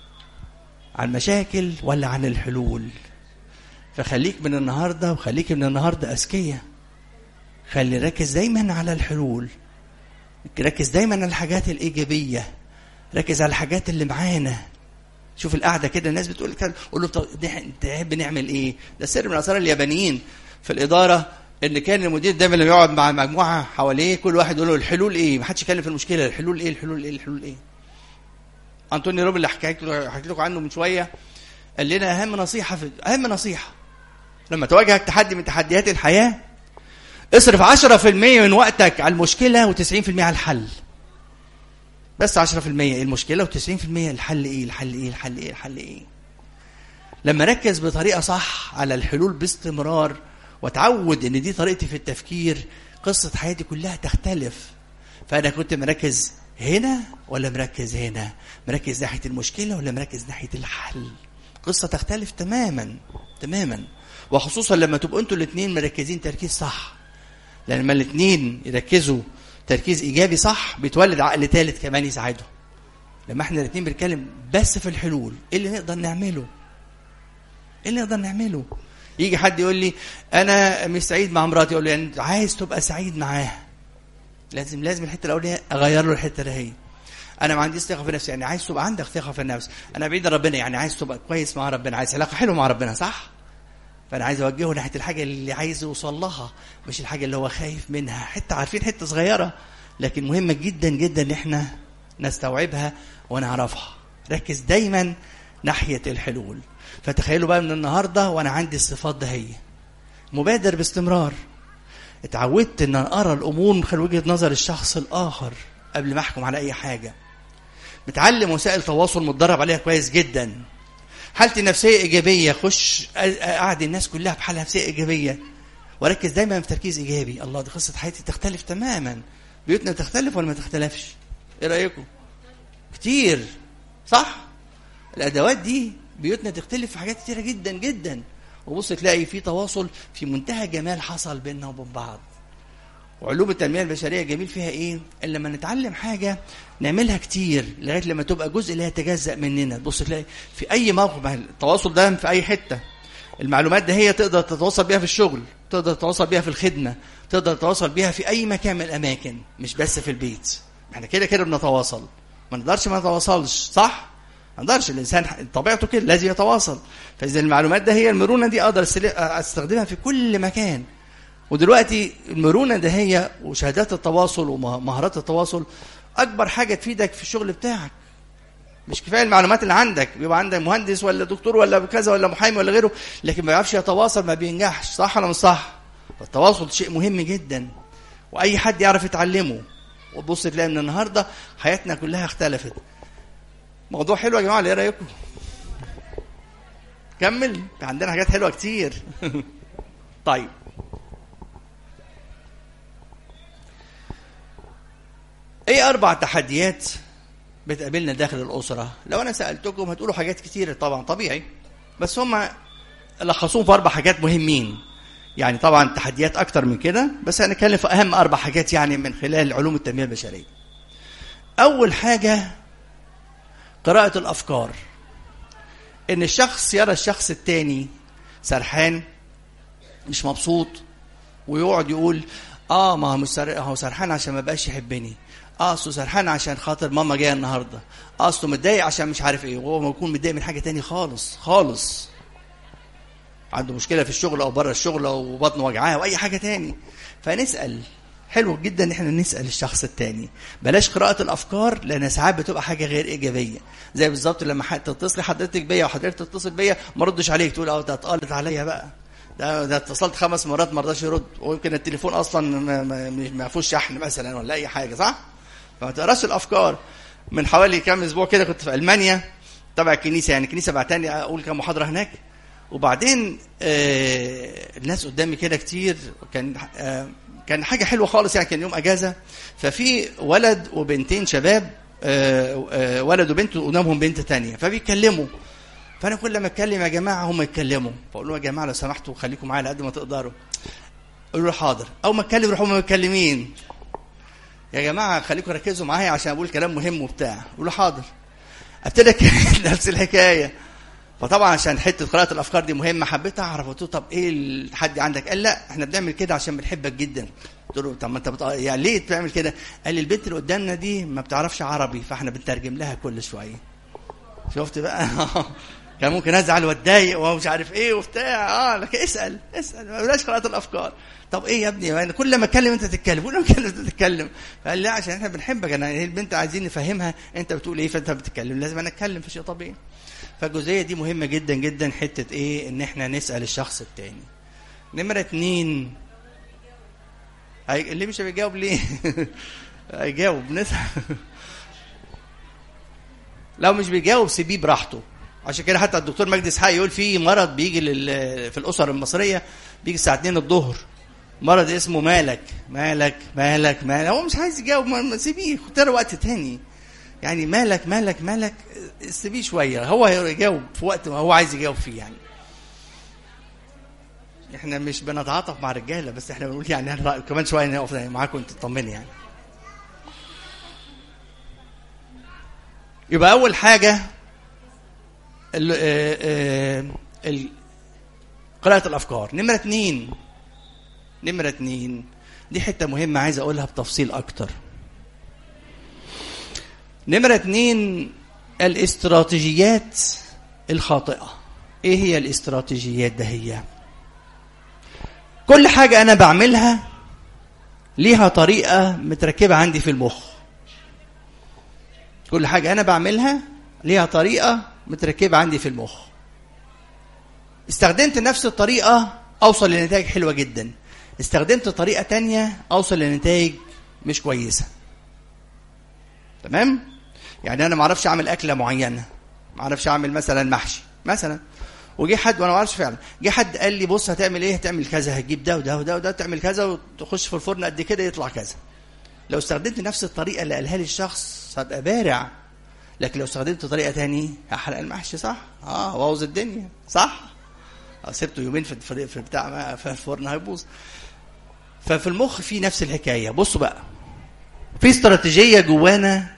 عن مشاكل ولا عن الحلول فخليك من النهارده وخليك من النهارده اذكياء خلي ركز دايما على الحلول ركز دايما على الحاجات الايجابيه ركز على الحاجات اللي معانا شوف القعده كده الناس بتقول قول له طب تحب نعمل ايه ده سر من اسرار اليابانيين في الاداره ان كان المدير دايما لما يقعد مع مجموعه حواليه كل واحد يقول له الحلول ايه ما حدش يتكلم في المشكله الحلول ايه الحلول ايه الحلول ايه انطوني روبن اللي حكيت حكيت لكم عنه من شويه قال لنا اهم نصيحه في اهم نصيحه لما تواجهك تحدي من تحديات الحياه اصرف 10% من وقتك على المشكله و90% على الحل بس 10% المشكله و90% الحل ايه الحل ايه الحل ايه الحل ايه لما ركز بطريقه صح على الحلول باستمرار واتعود ان دي طريقتي في التفكير قصه حياتي كلها تختلف فانا كنت مركز هنا ولا مركز هنا مركز ناحيه المشكله ولا مركز ناحيه الحل قصه تختلف تماما تماما وخصوصا لما تبقوا انتوا الاثنين مركزين تركيز صح لما الاثنين يركزوا تركيز ايجابي صح بيتولد عقل ثالث كمان يساعده لما احنا الاثنين بنتكلم بس في الحلول ايه اللي نقدر نعمله ايه اللي نقدر نعمله يجي حد يقول لي انا مش سعيد مع مراتي اقول له انت عايز تبقى سعيد معاها لازم لازم الحته الاولانيه اغير له الحته اللي هي انا ما عنديش ثقه في نفسي يعني عايز تبقى عندك ثقه في النفس انا بعيد عن ربنا يعني عايز تبقى كويس مع ربنا عايز علاقه حلوه مع ربنا صح فانا عايز اوجهه ناحيه الحاجه اللي عايز يوصل لها مش الحاجه اللي هو خايف منها حته عارفين حته صغيره لكن مهمه جدا جدا ان احنا نستوعبها ونعرفها ركز دايما ناحيه الحلول فتخيلوا بقى من النهارده وانا عندي الصفات ده هي مبادر باستمرار اتعودت ان انا ارى الامور من خلال وجهه نظر الشخص الاخر قبل ما احكم على اي حاجه متعلم وسائل تواصل متدرب عليها كويس جدا حالتي النفسيه ايجابيه خش اقعد الناس كلها بحاله نفسيه ايجابيه واركز دايما في تركيز ايجابي الله دي قصه حياتي تختلف تماما بيوتنا تختلف ولا ما تختلفش ايه رايكم كتير صح الادوات دي بيوتنا تختلف في حاجات كتيره جدا جدا وبص تلاقي في تواصل في منتهى جمال حصل بيننا وبين بعض وعلوم التنميه البشريه جميل فيها ايه الا لما نتعلم حاجه نعملها كتير لغايه لما تبقى جزء لا يتجزا مننا تبص تلاقي في اي موقف التواصل ده في اي حته المعلومات ده هي تقدر تتواصل بيها في الشغل تقدر تتواصل بيها في الخدمه تقدر تتواصل بيها في اي مكان من الاماكن مش بس في البيت احنا كده كده بنتواصل ما نقدرش ما نتواصلش صح ما نقدرش الانسان طبيعته كده لازم يتواصل فاذا المعلومات ده هي المرونه دي اقدر استخدمها في كل مكان ودلوقتي المرونه ده هي وشهادات التواصل ومهارات التواصل اكبر حاجه تفيدك في الشغل بتاعك مش كفايه المعلومات اللي عندك بيبقى عندك مهندس ولا دكتور ولا كذا ولا محامي ولا غيره لكن ما يعرفش يتواصل ما بينجحش صح ولا مش صح فالتواصل شيء مهم جدا واي حد يعرف يتعلمه وتبص تلاقي ان النهارده حياتنا كلها اختلفت موضوع حلو يا جماعه ايه رايكم كمل عندنا حاجات حلوه كتير طيب ايه اربع تحديات بتقابلنا داخل الاسره لو انا سالتكم هتقولوا حاجات كتير طبعا طبيعي بس هم لخصوهم في اربع حاجات مهمين يعني طبعا تحديات اكتر من كده بس هنتكلم في اهم اربع حاجات يعني من خلال علوم التنميه البشريه اول حاجه قراءه الافكار ان الشخص يرى الشخص التاني سرحان مش مبسوط ويقعد يقول اه ما هو مش هو سرحان عشان ما بقاش يحبني اه اصله سرحان عشان خاطر ماما جايه النهارده اه اصله متضايق عشان مش عارف ايه وهو ما يكون متضايق من حاجه تاني خالص خالص عنده مشكله في الشغل او بره الشغل او بطنه وجعاه او اي حاجه تاني فنسال حلو جدا ان احنا نسال الشخص التاني بلاش قراءه الافكار لان ساعات بتبقى حاجه غير ايجابيه زي بالظبط لما تتصلي حضرتك بيا وحضرتك تتصل بيا ما ردش عليك تقول اه ده اتقلت عليا بقى ده ده اتصلت خمس مرات ما رضاش يرد ويمكن التليفون اصلا ما فيهوش شحن مثلا ولا اي حاجه صح؟ فما تقراش الافكار من حوالي كام اسبوع كده كنت في المانيا تبع الكنيسه يعني الكنيسه بعتني اقول كام محاضره هناك وبعدين آه الناس قدامي كده كتير كان آه كان حاجه حلوه خالص يعني كان يوم اجازه ففي ولد وبنتين شباب آه آه ولد وبنت قدامهم بنت تانية فبيتكلموا فانا كل ما اتكلم يا جماعه هم يتكلموا فاقول لهم يا جماعه لو سمحتوا خليكم معايا قد ما تقدروا قولوا له حاضر اول ما اتكلم يروحوا هم متكلمين يا جماعه خليكم ركزوا معايا عشان اقول كلام مهم وبتاع قولوا حاضر ابتدي نفس الحكايه فطبعا عشان حته قراءه الافكار دي مهمه حبيت اعرف قلت له طب ايه الحد عندك قال لا احنا بنعمل كده عشان بنحبك جدا قلت له طب ما انت بت... يعني ليه بتعمل كده قال لي البنت اللي قدامنا دي ما بتعرفش عربي فاحنا بنترجم لها كل شويه شفت بقى كان ممكن ازعل واتضايق ومش عارف ايه وبتاع اه لكن اسال اسال ما بلاش قراءه الافكار طب ايه يا ابني يعني كل ما اتكلم انت تتكلم كل ما اتكلم انت تتكلم فقال لا عشان احنا بنحبك انا البنت عايزين نفهمها انت بتقول ايه فانت بتتكلم لازم انا اتكلم في شيء طبيعي فالجزئيه دي مهمه جدا جدا حته ايه ان احنا نسال الشخص التاني نمره اتنين اللي مش بيجاوب ليه هيجاوب نسال لو مش بيجاوب سيبيه براحته عشان كده حتى الدكتور مجدي اسحاق يقول في مرض بيجي في الاسر المصريه بيجي الساعه 2 الظهر مرض اسمه مالك مالك مالك مالك هو مش عايز يجاوب سيبيه خد وقت تاني يعني مالك مالك مالك سيبيه شويه هو هيجاوب في وقت ما هو عايز يجاوب فيه يعني احنا مش بنتعاطف مع الرجاله بس احنا بنقول يعني كمان شويه نقف معاكم انتوا تطمني يعني يبقى اول حاجه ال ال قراءة الأفكار نمرة اتنين نمرة اتنين دي حتة مهمة عايز أقولها بتفصيل أكتر نمرة اتنين الاستراتيجيات الخاطئة ايه هي الاستراتيجيات ده هي كل حاجة أنا بعملها ليها طريقة متركبة عندي في المخ كل حاجة أنا بعملها ليها طريقة متركبة عندي في المخ استخدمت نفس الطريقة أوصل لنتائج حلوة جدا استخدمت طريقة تانية أوصل لنتائج مش كويسة تمام يعني أنا معرفش أعمل أكلة معينة معرفش أعمل مثلا محشي مثلا وجه حد وانا ما اعرفش فعلا جه حد قال لي بص هتعمل ايه هتعمل كذا هتجيب ده وده وده وده تعمل كذا وتخش في الفرن قد كده يطلع كذا لو استخدمت نفس الطريقه اللي قالها لي الشخص هبقى بارع لكن لو استخدمت طريقه تاني هحرق المحشي صح اه بوظ الدنيا صح آه، سبته يومين في في في بتاع ما- في الفرن هيبوظ ففي المخ في نفس الحكايه بصوا بقى في استراتيجيه جوانا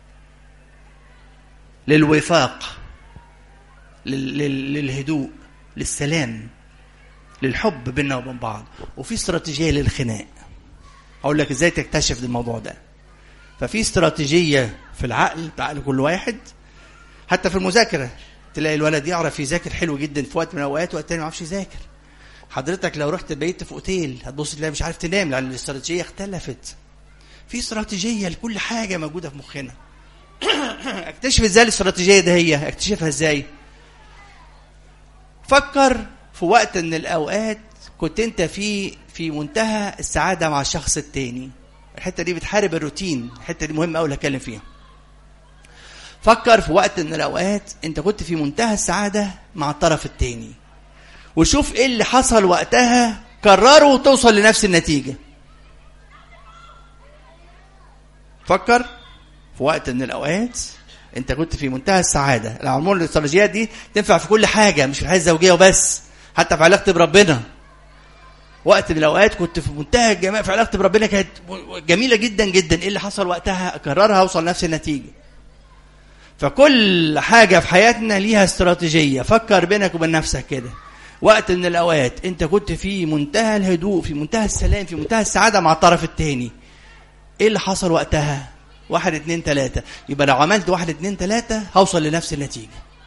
للوفاق لل- لل- للهدوء للسلام للحب بيننا وبين بعض وفي استراتيجيه للخناق اقول لك ازاي تكتشف الموضوع ده ففي استراتيجيه في العقل بتاع عقل كل واحد حتى في المذاكره تلاقي الولد يعرف يذاكر حلو جدا في وقت من الاوقات وقت تاني ما يعرفش يذاكر حضرتك لو رحت بيت في اوتيل هتبص تلاقي مش عارف تنام لان الاستراتيجيه اختلفت في استراتيجيه لكل حاجه موجوده في مخنا اكتشف ازاي الاستراتيجيه ده هي اكتشفها ازاي فكر في وقت من الاوقات كنت انت في في منتهى السعاده مع الشخص التاني الحته دي بتحارب الروتين الحته دي مهمه قوي اللي هتكلم فيها فكر في وقت من الاوقات انت كنت في منتهى السعاده مع الطرف التاني وشوف ايه اللي حصل وقتها كرره وتوصل لنفس النتيجه فكر في وقت من الاوقات انت كنت في منتهى السعاده العموم الاستراتيجيات دي تنفع في كل حاجه مش في الحياه الزوجيه وبس حتى في علاقتي بربنا وقت من الاوقات كنت في منتهى الجمال في علاقتي بربنا كانت جميله جدا جدا ايه اللي حصل وقتها اكررها اوصل نفس النتيجه فكل حاجه في حياتنا ليها استراتيجيه فكر بينك وبين نفسك كده وقت من الاوقات انت كنت في منتهى الهدوء في منتهى السلام في منتهى السعاده مع الطرف الثاني ايه اللي حصل وقتها واحد اتنين تلاتة يبقى لو عملت واحد اتنين تلاتة هوصل لنفس النتيجة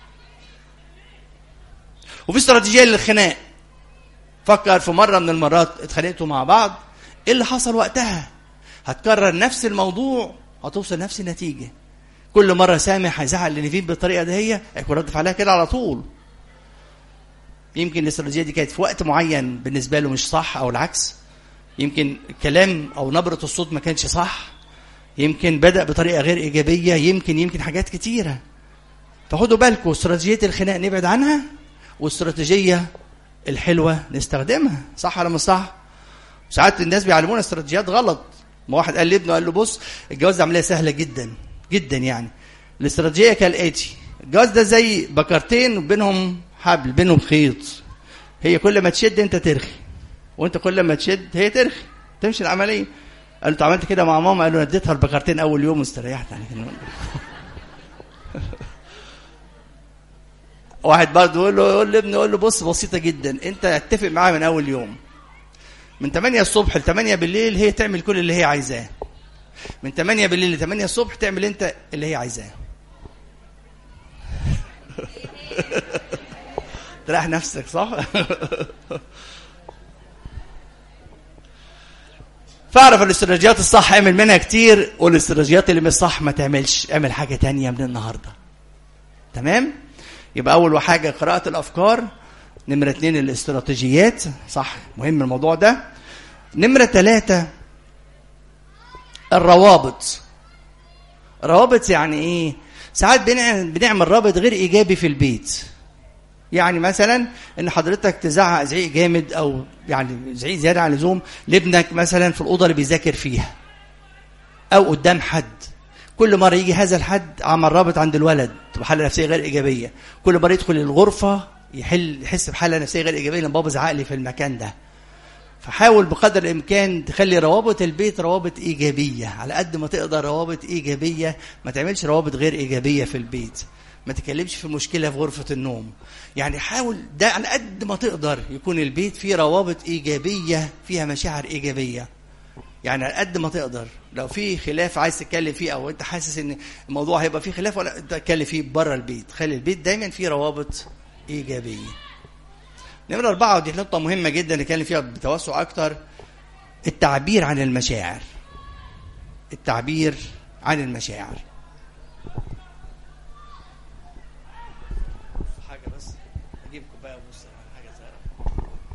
وفي استراتيجية للخناق فكر في مرة من المرات اتخانقتوا مع بعض ايه اللي حصل وقتها هتكرر نفس الموضوع هتوصل نفس النتيجة كل مرة سامح هيزعل لنيفين بالطريقة دي هي هيكون رد فعلها كده على طول يمكن الاستراتيجية دي كانت في وقت معين بالنسبة له مش صح او العكس يمكن الكلام او نبرة الصوت ما كانش صح يمكن بدأ بطريقة غير إيجابية يمكن يمكن حاجات كتيرة فخدوا بالكم استراتيجية الخناق نبعد عنها واستراتيجية الحلوة نستخدمها صح ولا مش صح؟ ساعات الناس بيعلمونا استراتيجيات غلط ما واحد قال لابنه قال له بص الجواز ده عملية سهلة جدا جدا يعني الاستراتيجية كالآتي الجواز ده زي بكرتين وبينهم حبل بينهم خيط هي كل ما تشد انت ترخي وانت كل ما تشد هي ترخي تمشي العمليه قال له انت عملت كده مع ماما قال له اديتها البكرتين اول يوم واستريحت يعني واحد برضه يقول له يقول لابنه يقول له بص بسيطه جدا انت اتفق معاها من اول يوم من 8 الصبح ل 8 بالليل هي تعمل كل اللي هي عايزاه من 8 بالليل ل 8 الصبح تعمل انت اللي هي عايزاه تريح نفسك صح فاعرف الاستراتيجيات الصح اعمل منها كتير والاستراتيجيات اللي مش صح ما تعملش اعمل حاجة تانية من النهاردة تمام يبقى اول حاجة قراءة الافكار نمرة اتنين الاستراتيجيات صح مهم الموضوع ده نمرة ثلاثة الروابط روابط يعني ايه ساعات بنعمل, بنعمل رابط غير ايجابي في البيت يعني مثلا ان حضرتك تزعق زعيق جامد او يعني زعيق زياده عن اللزوم لابنك مثلا في الاوضه اللي بيذاكر فيها او قدام حد كل مره يجي هذا الحد عمل رابط عند الولد تبقى حاله نفسيه غير ايجابيه كل مره يدخل الغرفه يحل يحس بحاله نفسيه غير ايجابيه لان بابا زعق لي في المكان ده فحاول بقدر الامكان تخلي روابط البيت روابط ايجابيه على قد ما تقدر روابط ايجابيه ما تعملش روابط غير ايجابيه في البيت ما تكلمش في مشكله في غرفه النوم يعني حاول ده على قد ما تقدر يكون البيت فيه روابط ايجابيه فيها مشاعر ايجابيه يعني على قد ما تقدر لو في خلاف عايز تتكلم فيه او انت حاسس ان الموضوع هيبقى فيه خلاف ولا تتكلم فيه بره البيت خلي البيت دايما فيه روابط ايجابيه نمرة أربعة ودي نقطة مهمة جدا نتكلم فيها بتوسع أكتر التعبير عن المشاعر التعبير عن المشاعر حاجة بس أجيب كوباية وبص حاجة صغيرة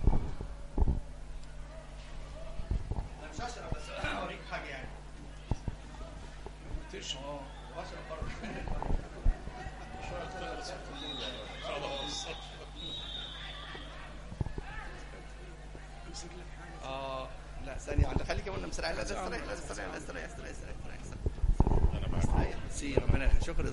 أنا مش هشرب بس أوريك حاجة يعني تشرب أه وأشرب برضه اه لا ثانية واحدة خليك يا منى مستريح لا استريح لا استريح لا استريح استريح استريح استريح سي ربنا يخليك. شكرا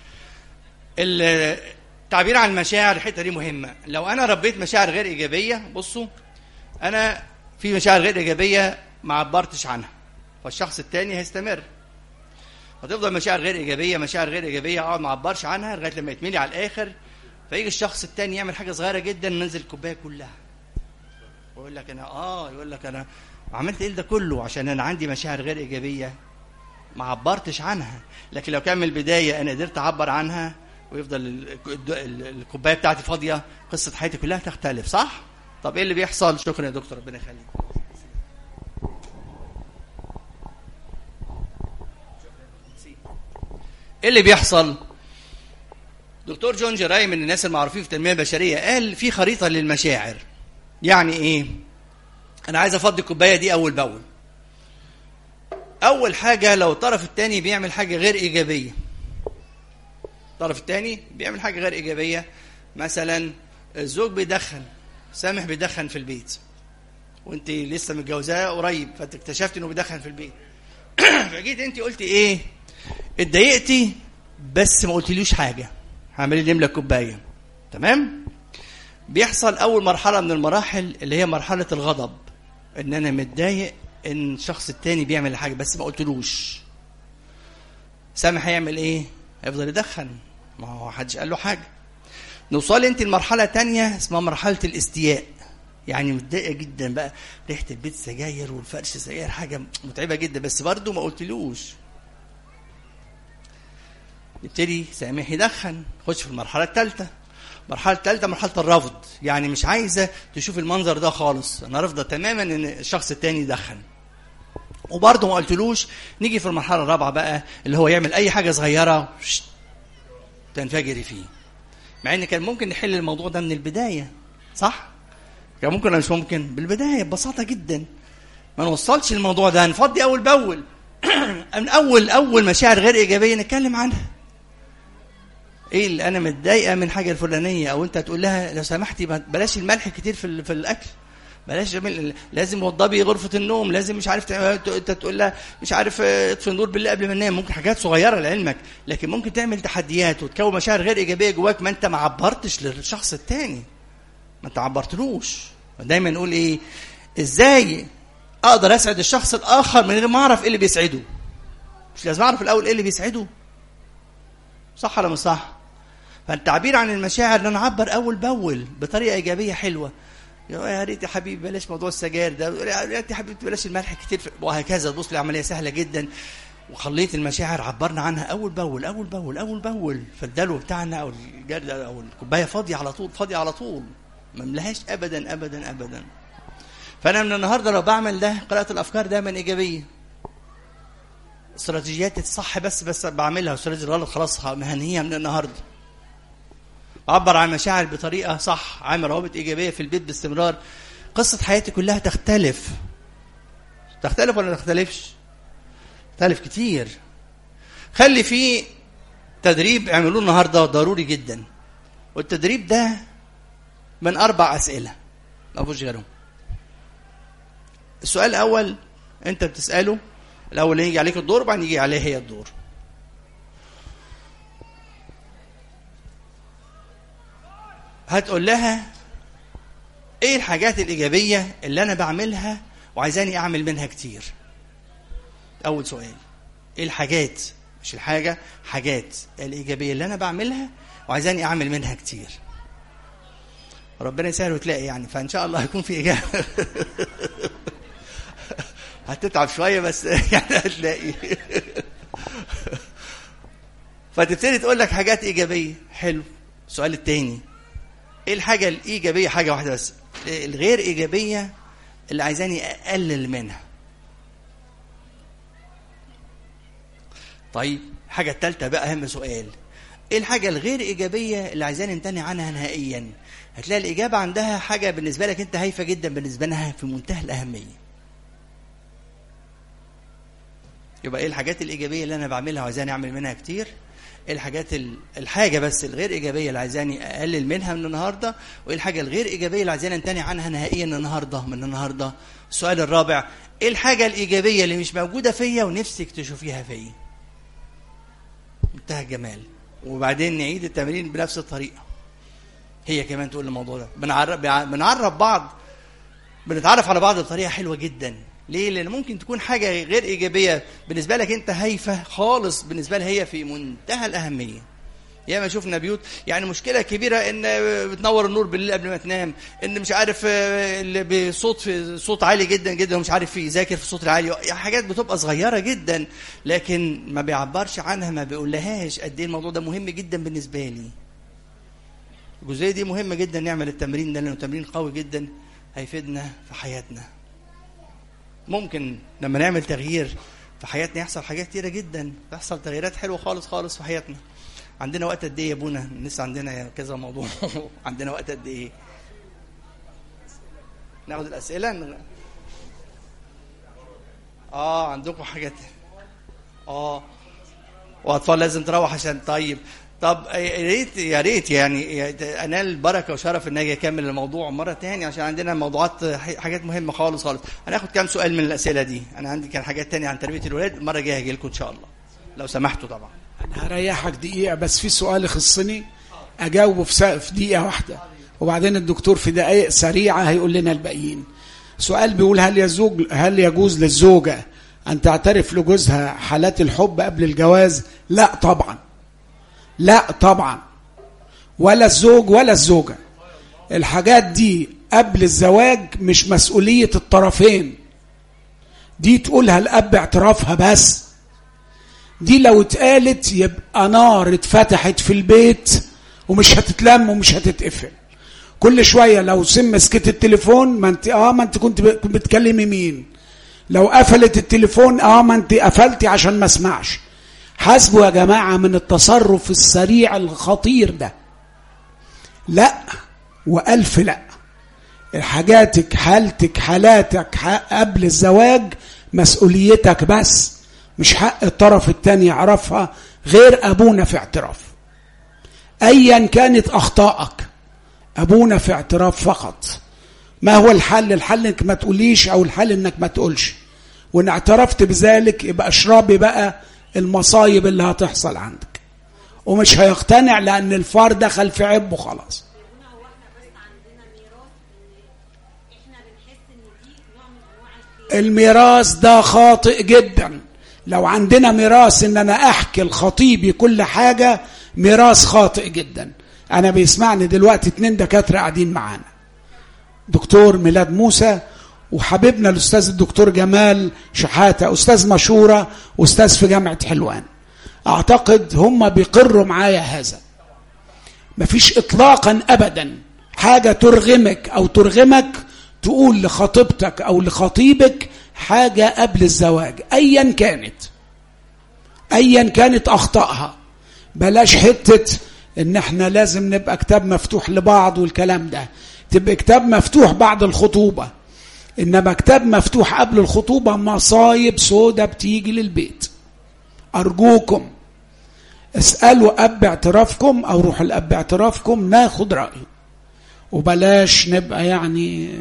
التعبير عن المشاعر الحته دي مهمه لو انا ربيت مشاعر غير ايجابيه بصوا انا في مشاعر غير ايجابيه ما عبرتش عنها فالشخص التاني هيستمر فتفضل مشاعر غير ايجابيه مشاعر غير ايجابيه اقعد ما اعبرش عنها لغايه لما يتملي على الاخر فيجي الشخص التاني يعمل حاجه صغيره جدا ننزل الكوبايه كلها ويقول لك انا اه يقول لك انا عملت ايه ده كله عشان انا عندي مشاعر غير ايجابيه ما عبرتش عنها لكن لو كان من البدايه انا قدرت اعبر عنها ويفضل ال- الد- ال- الكوبايه بتاعتي فاضيه قصه حياتي كلها تختلف صح طب ايه اللي بيحصل شكرا يا دكتور ربنا يخليك ايه اللي بيحصل دكتور جون جراي من الناس المعروفين في التنميه البشريه قال في خريطه للمشاعر يعني ايه انا عايز افضي الكوبايه دي اول باول اول حاجه لو الطرف الثاني بيعمل حاجه غير ايجابيه الطرف الثاني بيعمل حاجه غير ايجابيه مثلا الزوج بيدخن سامح بيدخن في البيت وانت لسه متجوزاه قريب فانت اكتشفت انه بيدخن في البيت فجيت انت قلتي ايه اتضايقتي بس ما قلتليش حاجه هعمل لي نملة كوبايه تمام بيحصل اول مرحله من المراحل اللي هي مرحله الغضب ان انا متضايق ان الشخص التاني بيعمل حاجه بس ما قلتلوش سامح هيعمل ايه هيفضل يدخن ما هو حدش قال له حاجه نوصل انت لمرحله تانية اسمها مرحله الاستياء يعني متضايقه جدا بقى ريحه البيت سجاير والفرش سجاير حاجه متعبه جدا بس برضه ما قلتلوش يبتدي سامح يدخن خش في المرحله الثالثه المرحله الثالثه مرحله الرفض يعني مش عايزه تشوف المنظر ده خالص انا رافضه تماما ان الشخص التاني يدخن وبرضه ما قلتلوش نيجي في المرحله الرابعه بقى اللي هو يعمل اي حاجه صغيره شت، تنفجري فيه مع ان كان ممكن نحل الموضوع ده من البدايه صح كان ممكن ولا مش ممكن بالبدايه ببساطه جدا ما نوصلش الموضوع ده نفضي اول باول من اول اول مشاعر غير ايجابيه نتكلم عنها ايه اللي انا متضايقه من حاجه الفلانيه او انت تقول لها لو سمحتي ما- بلاش الملح كتير في ال- في الاكل بلاش جميل لازم وضبي غرفه النوم لازم مش عارف تع- ت- انت تقول لها مش عارف اه، اطفي النور بالله قبل ما ننام ممكن حاجات صغيره لعلمك لكن ممكن تعمل تحديات وتكون مشاعر غير ايجابيه جواك ما انت ما عبرتش للشخص التاني ما انت عبرتلوش دايما نقول ايه ازاي اقدر اسعد الشخص الاخر من غير ما اعرف ايه اللي بيسعده مش لازم اعرف الاول ايه اللي بيسعده صح ولا مش صح فالتعبير عن المشاعر ان انا اعبر اول باول بطريقه ايجابيه حلوه يا ريت يا حبيبي بلاش موضوع السجاير ده يا ريت يا حبيبي بلاش الملح كتير في- وهكذا تبص العمليه سهله جدا وخليت المشاعر عبرنا عنها اول باول اول باول اول باول فالدلو بتاعنا او الجرد او الكوبايه فاضيه على طول فاضيه على طول ما ملهاش ابدا ابدا ابدا فانا من النهارده لو بعمل ده قراءه الافكار دايما ايجابيه استراتيجيات الصح بس بس بعملها واستراتيجيات الغلط خلاص مهنيه من النهارده عبر عن مشاعر بطريقه صح عامل روابط ايجابيه في البيت باستمرار قصه حياتي كلها تختلف تختلف ولا ما تختلفش تختلف كتير خلي في تدريب اعملوه النهارده ضروري جدا والتدريب ده من اربع اسئله ما فيش غيرهم السؤال الاول انت بتساله الاول يجي عليك الدور وبعدين يجي عليها هي الدور هتقول لها ايه الحاجات الايجابيه اللي انا بعملها وعايزاني اعمل منها كتير اول سؤال ايه الحاجات مش الحاجه حاجات الايجابيه اللي انا بعملها وعايزاني اعمل منها كتير ربنا يسهل وتلاقي يعني فان شاء الله هيكون في اجابه هتتعب شويه بس يعني هتلاقي فتبتدي تقول لك حاجات ايجابيه حلو السؤال التاني ايه الحاجه الايجابيه حاجه واحده بس الغير ايجابيه اللي عايزاني اقلل منها طيب الحاجه الثالثه بقى اهم سؤال ايه الحاجه الغير ايجابيه اللي عايزاني امتنع عنها نهائيا هتلاقي الاجابه عندها حاجه بالنسبه لك انت هايفه جدا بالنسبه لها في منتهى الاهميه يبقى ايه الحاجات الايجابيه اللي انا بعملها وعايزاني اعمل منها كتير ايه الحاجات ال- الحاجه بس الغير ايجابيه اللي عايزاني اقلل منها من النهارده وايه الحاجه الغير ايجابيه اللي عايزاني امتنع عنها نهائيا النهارده من النهارده السؤال الرابع ايه الحاجه الايجابيه اللي مش موجوده فيا ونفسك تشوفيها فيا منتهى الجمال وبعدين نعيد التمرين بنفس الطريقه هي كمان تقول الموضوع ده بنعرف بنعرف بعض بنتعرف على بعض بطريقه حلوه جدا ليه لان ممكن تكون حاجه غير ايجابيه بالنسبه لك انت هايفه خالص بالنسبه لها هي في منتهى الاهميه ياما شفنا بيوت يعني مشكله كبيره ان بتنور النور بالليل قبل ما تنام ان مش عارف آه، اللي بصوت في صوت عالي جدا جدا ومش عارف يذاكر في الصوت العالي يعني حاجات بتبقى صغيره جدا لكن ما بيعبرش عنها ما بيقولهاش قد ايه الموضوع ده مهم جدا بالنسبه لي الجزئيه دي مهمه جدا نعمل التمرين ده لانه تمرين قوي جدا هيفيدنا في حياتنا ممكن لما نعمل تغيير في حياتنا يحصل حاجات كتيرة جدا تحصل تغييرات حلوة خالص خالص في حياتنا عندنا وقت قد ايه يا ابونا لسه عندنا كذا موضوع عندنا وقت قد ايه ناخد الاسئله اه عندكم حاجات اه واطفال لازم تروح عشان طيب طب يا ريت يا ريت يعني انال البركه وشرف ان اجي اكمل الموضوع مره تاني عشان عندنا موضوعات حاجات مهمه خالص خالص هناخد كام سؤال من الاسئله دي انا عندي كان حاجات تانية عن تربيه الولاد المره الجايه هاجي لكم ان شاء الله لو سمحتوا طبعا انا هريحك دقيقه بس في سؤال يخصني اجاوبه في سا- في دقيقه واحده وبعدين الدكتور في دقائق سريعه هيقول لنا الباقيين سؤال بيقول هل يزوج هل يجوز للزوجه ان تعترف لجوزها حالات الحب قبل الجواز لا طبعا لا طبعا ولا الزوج ولا الزوجه الحاجات دي قبل الزواج مش مسؤوليه الطرفين دي تقولها الاب اعترافها بس دي لو اتقالت يبقى نار اتفتحت في البيت ومش هتتلم ومش هتتقفل كل شويه لو سم مسكت التليفون ما انت اه ما انت كنت ب- كنت بتكلمي مين لو قفلت التليفون اه ما انت قفلتي عشان ما اسمعش حاسبوا يا جماعه من التصرف السريع الخطير ده لا والف لا حاجاتك حالتك حالاتك حق قبل الزواج مسؤوليتك بس مش حق الطرف التاني يعرفها غير ابونا في اعتراف ايا كانت اخطائك ابونا في اعتراف فقط ما هو الحل الحل انك ما تقوليش او الحل انك ما تقولش وان اعترفت بذلك يبقى اشربي بقى المصايب اللي هتحصل عندك ومش هيقتنع لان الفار دخل في عبه خلاص هنا هو احنا بس عندنا ميراث ان احنا بنحس ان دي نوع من انواع الخيانه الميراث ده خاطئ جدا لو عندنا ميراث ان انا احكي لخطيبي كل حاجه ميراث خاطئ جدا انا بيسمعني دلوقتي اتنين دكاتره قاعدين معانا دكتور ميلاد موسى وحبيبنا الاستاذ الدكتور جمال شحاته استاذ مشوره استاذ في جامعه حلوان اعتقد هم بيقروا معايا هذا مفيش اطلاقا ابدا حاجه ترغمك او ترغمك تقول لخطيبتك او لخطيبك حاجه قبل الزواج ايا كانت ايا كانت اخطائها بلاش حته ان احنا لازم نبقى كتاب مفتوح لبعض والكلام ده تبقى كتاب مفتوح بعد الخطوبه انما كتاب مفتوح قبل الخطوبه مصايب سودة بتيجي للبيت ارجوكم اسالوا اب اعترافكم او روحوا الاب اعترافكم ناخد رايه وبلاش نبقى يعني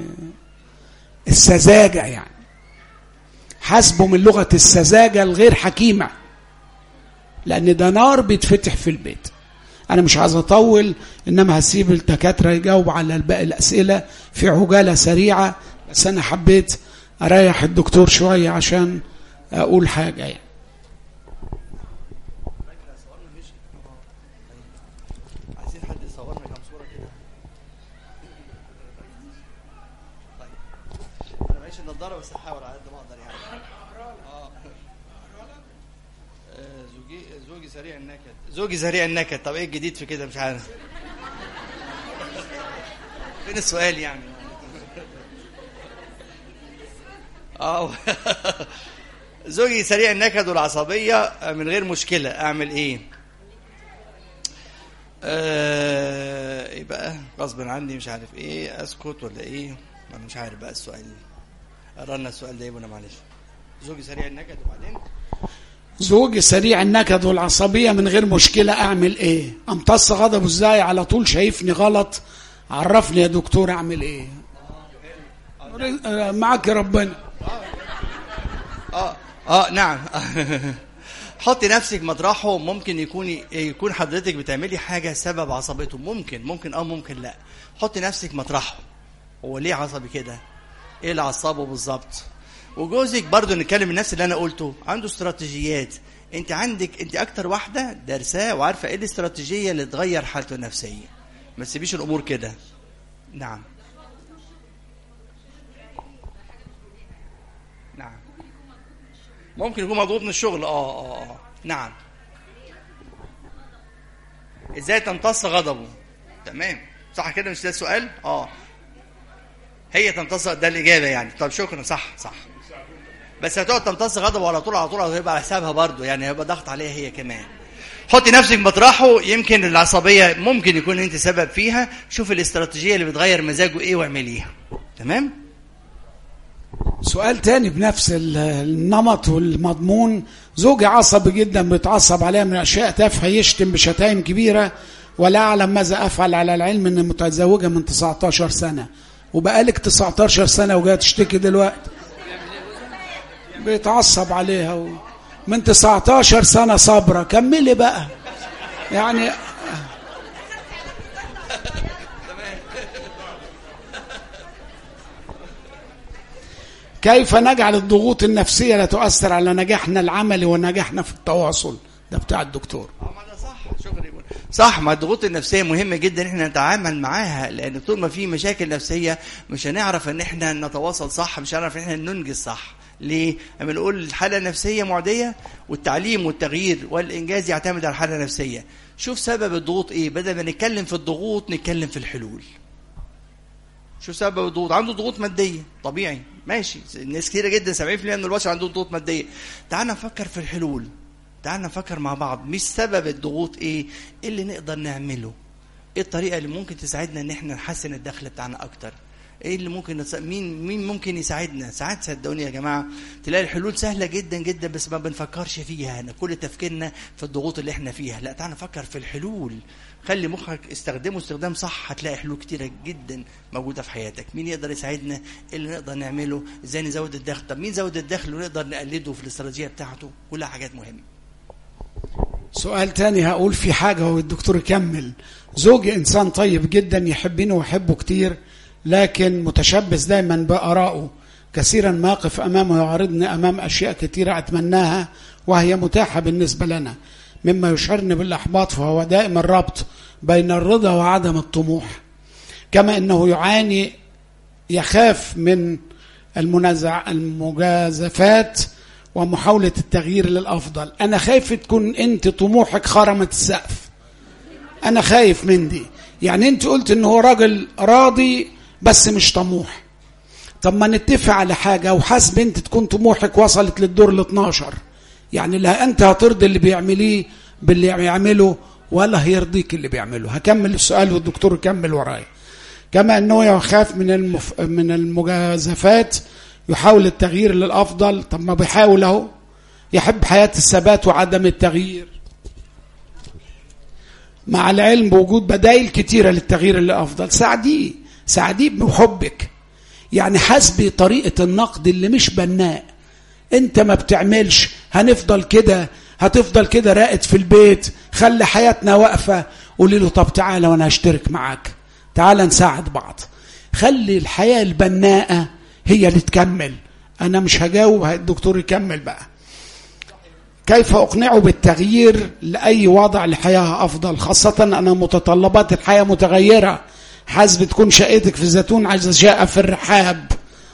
السذاجه يعني حاسبوا من لغه السذاجه الغير حكيمه لان ده نار بيتفتح في البيت انا مش عايز اطول انما هسيب الدكاتره يجاوبوا على باقي الاسئله في عجاله سريعه بس انا حبيت اريح الدكتور شويه عشان اقول حاجه يعني عايزين حد يصورنا كام صوره كده طيب انا معيش النضاره بس هحاول على قد ما اقدر يعني اه آه، زوجي زوجي سريع النكد زوجي سريع النكد طب ايه الجديد في كده مش عارف فين السؤال يعني اه زوجي سريع النكد والعصبيه من غير مشكله اعمل ايه آه يبقى غصب عني مش عارف ايه اسكت ولا ايه انا مش عارف بقى السؤال قرانا السؤال ده يا ابونا معلش زوجي سريع النكد وبعدين زوجي سريع النكد والعصبية من غير مشكلة أعمل إيه؟ أمتص غضبه إزاي على طول شايفني غلط عرفني يا دكتور أعمل إيه؟ معك ربنا اه اه نعم حطي نفسك مطرحه ممكن يكون يكون حضرتك بتعملي حاجه سبب عصبيته ممكن ممكن اه ممكن لا حطي نفسك مطرحه هو ليه عصبي كده ايه اللي عصبه بالظبط وجوزك برضو نتكلم النفس اللي انا قلته عنده استراتيجيات انت عندك انت اكتر واحده دارساه وعارفه ايه الاستراتيجيه اللي تغير حالته النفسيه ما تسيبيش الامور كده نعم نعم ممكن يكون مضغوط من الشغل اه اه اه نعم ازاي تمتص غضبه تمام صح كده مش ده السؤال اه هي تمتص ده الاجابه يعني طب شكرا صح صح بس هتقعد تمتص غضبه على طول على طول هيبقى على حسابها برضه يعني هيبقى ضغط عليها هي كمان حطي نفسك مطرحه يمكن العصبيه ممكن يكون انت سبب فيها شوف الاستراتيجيه اللي بتغير مزاجه ايه واعمليها تمام سؤال تاني بنفس ال- النمط والمضمون زوجي عصبي جدا بيتعصب عليها من اشياء تافهه يشتم بشتائم كبيره ولا اعلم ماذا افعل على العلم اني متزوجه من 19 سنه وبقالك 19 سنه وجايه تشتكي دلوقتي بيتعصب عليها و... من 19 سنه صابره كملي بقى يعني كيف نجعل الضغوط النفسية لا تؤثر على نجاحنا العملي ونجاحنا في التواصل ده بتاع الدكتور اه ما ده صح شكرا يا بونا. صح ما الضغوط النفسيه مهمه جدا ان احنا نتعامل معاها لان طول ما في مشاكل نفسيه مش هنعرف ان احنا نتواصل صح مش هنعرف ان احنا ننجز صح ليه؟ اما نقول الحاله النفسيه معديه والتعليم والتغيير والانجاز يعتمد على الحاله النفسيه شوف سبب الضغوط ايه بدل ما نتكلم في الضغوط نتكلم في الحلول شو سبب الضغوط عنده ضغوط ماديه طبيعي ماشي ناس كتيره جدا 70% من البشر عندهم ضغوط ماديه تعال نفكر في الحلول تعال نفكر مع بعض مش سبب الضغوط ايه ايه اللي نقدر نعمله ايه الطريقه اللي ممكن تساعدنا ان احنا نحسن الدخل بتاعنا اكتر ايه اللي ممكن نس... مين مين ممكن يساعدنا ساعات صدقوني يا جماعه تلاقي الحلول سهله جدا جدا بس ما بنفكرش فيها احنا كل تفكيرنا في الضغوط اللي احنا فيها لا تعال نفكر في الحلول خلي مخك استخدمه استخدام صح هتلاقي حلول كتيره جدا موجوده في حياتك مين يقدر يساعدنا ايه اللي نقدر نعمله ازاي نزود الدخل طب مين زود الدخل ونقدر نقلده في الاستراتيجيه بتاعته كلها حاجات مهمه سؤال تاني هقول في حاجة والدكتور يكمل زوجي إنسان طيب جدا يحبني ويحبه كتير لكن متشبث دايما بآرائه كثيرا ما أقف أمامه يعارضني أمام أشياء كثيرة أتمناها وهي متاحة بالنسبة لنا مما يشعرني بالإحباط فهو دائما الربط بين الرضا وعدم الطموح كما أنه يعاني يخاف من المنازع المجازفات ومحاولة التغيير للأفضل أنا خايف تكون أنت طموحك خرمت السقف أنا خايف من دي يعني أنت قلت أنه هو راجل راضي بس مش طموح طب ما نتفق على حاجة وحاسب أنت تكون طموحك وصلت للدور ال 12 يعني لا أنت هترضي اللي بيعمليه باللي بيعمله ولا هيرضيك اللي بيعمله هكمل السؤال والدكتور يكمل ورايا كما أنه يخاف من المف... من المجازفات يحاول التغيير للأفضل طب ما بيحاول اهو يحب حياة الثبات وعدم التغيير مع العلم بوجود بدائل كتيرة للتغيير للأفضل ساعديه ساعديه بحبك يعني حسبي طريقة النقد اللي مش بناء انت ما بتعملش هنفضل كده هتفضل كده راقد في البيت خلي حياتنا واقفة قولي له طب تعالى وانا هشترك معاك تعالى نساعد بعض خلي الحياة البناءة هي اللي تكمل انا مش هجاوب الدكتور يكمل بقى كيف اقنعه بالتغيير لاي وضع لحياه افضل خاصه ان متطلبات الحياه متغيره حاسب تكون شقتك في الزيتون عايزه شقه في الرحاب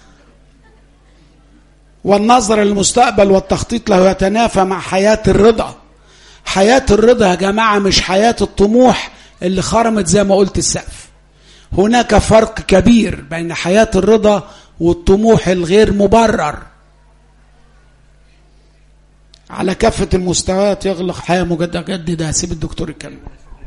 والنظر للمستقبل والتخطيط له يتنافى مع حياه الرضا حياه الرضا يا جماعه مش حياه الطموح اللي خرمت زي ما قلت السقف هناك فرق كبير بين حياه الرضا والطموح الغير مبرر على كافة المستويات يغلق حياة مجددة هسيب الدكتور يتكلم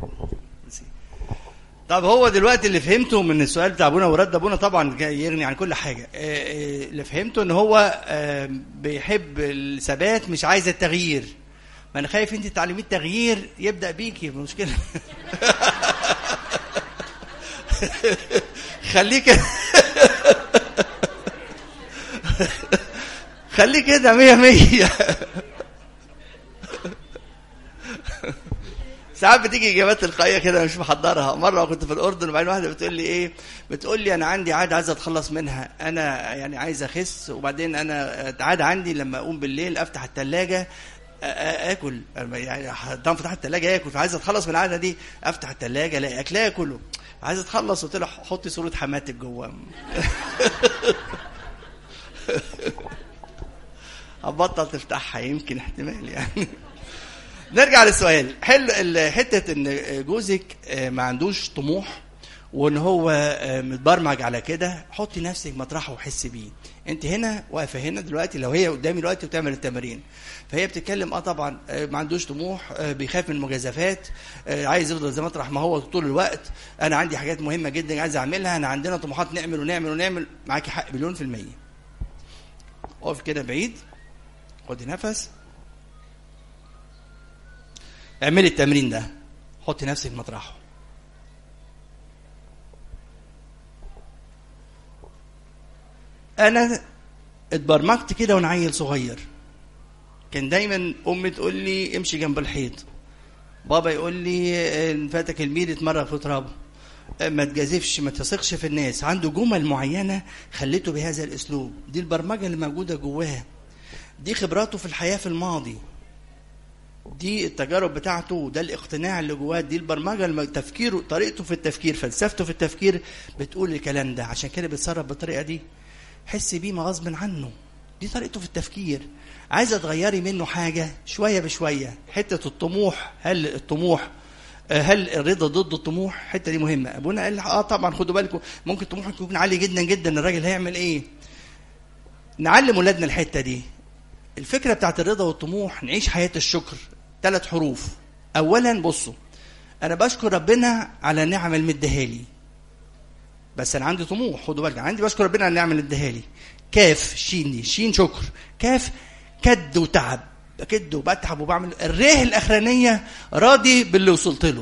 طب هو دلوقتي اللي فهمته من السؤال بتاع ابونا ورد ابونا طبعا يغني عن كل حاجه آه، آه، اللي فهمته ان هو آه، بيحب الثبات مش عايز التغيير ما انا خايف انت تعلميه التغيير يبدا بيكي مشكله خليه كده خليه كده مية مية ساعات بتيجي اجابات تلقائيه كده مش محضرها مره كنت في الاردن وبعدين واحده بتقول لي ايه بتقول لي انا عندي عاده عايزه اتخلص منها انا يعني عايز اخس وبعدين انا عاده عندي لما اقوم بالليل افتح الثلاجه اكل يعني طبعا فتحت الثلاجه اكل فعايز اتخلص من العاده دي افتح الثلاجه الاقي اكل اكله عايز اتخلص قلت له حطي صوره حماتك جوه هبطل تفتحها يمكن احتمال يعني نرجع للسؤال حل حته ان جوزك ما عندوش طموح وان هو متبرمج على كده حطي نفسك مطرحه وحسي بيه انت هنا واقفه هنا دلوقتي لو هي قدامي دلوقتي وتعمل التمارين فهي بتتكلم اه طبعا ما عندوش طموح بيخاف من المجازفات عايز يفضل زي مطرح ما هو طول الوقت انا عندي حاجات مهمه جدا عايز اعملها انا عندنا طموحات نعمل ونعمل ونعمل معاكي حق مليون في الميه اقف كده بعيد خدي نفس اعملي التمرين ده حطي نفسك مطرحه انا اتبرمجت كده وانا عيل صغير كان دايما امي تقول لي امشي جنب الحيط بابا يقول لي ان فاتك الميل اتمرغ في ترابه ما تجازفش ما تثقش في الناس عنده جمل معينه خليته بهذا الاسلوب دي البرمجه اللي موجوده جواه دي خبراته في الحياه في الماضي دي التجارب بتاعته ده الاقتناع اللي جواه دي البرمجه الم... تفكيره طريقته في التفكير فلسفته في التفكير بتقول الكلام ده عشان كده بيتصرف بالطريقه دي حس بيه ما غصب عنه دي طريقته في التفكير عايزه تغيري منه حاجه شويه بشويه حته الطموح هل الطموح هل الرضا ضد الطموح الحته دي مهمه ابونا قال اه طبعا خدوا بالكم ممكن طموحك يكون عالي جدا جدا الراجل هيعمل ايه نعلم ولادنا الحته دي الفكره بتاعت الرضا والطموح نعيش حياه الشكر ثلاث حروف اولا بصوا انا بشكر ربنا على النعم اللي مديها لي بس انا عندي طموح خدوا بالك عندي بشكر ربنا على النعم اللي اديها لي كاف شين دي شين شكر كاف كد وتعب بكد وبتعب وبعمل الريه الاخرانيه راضي باللي وصلت له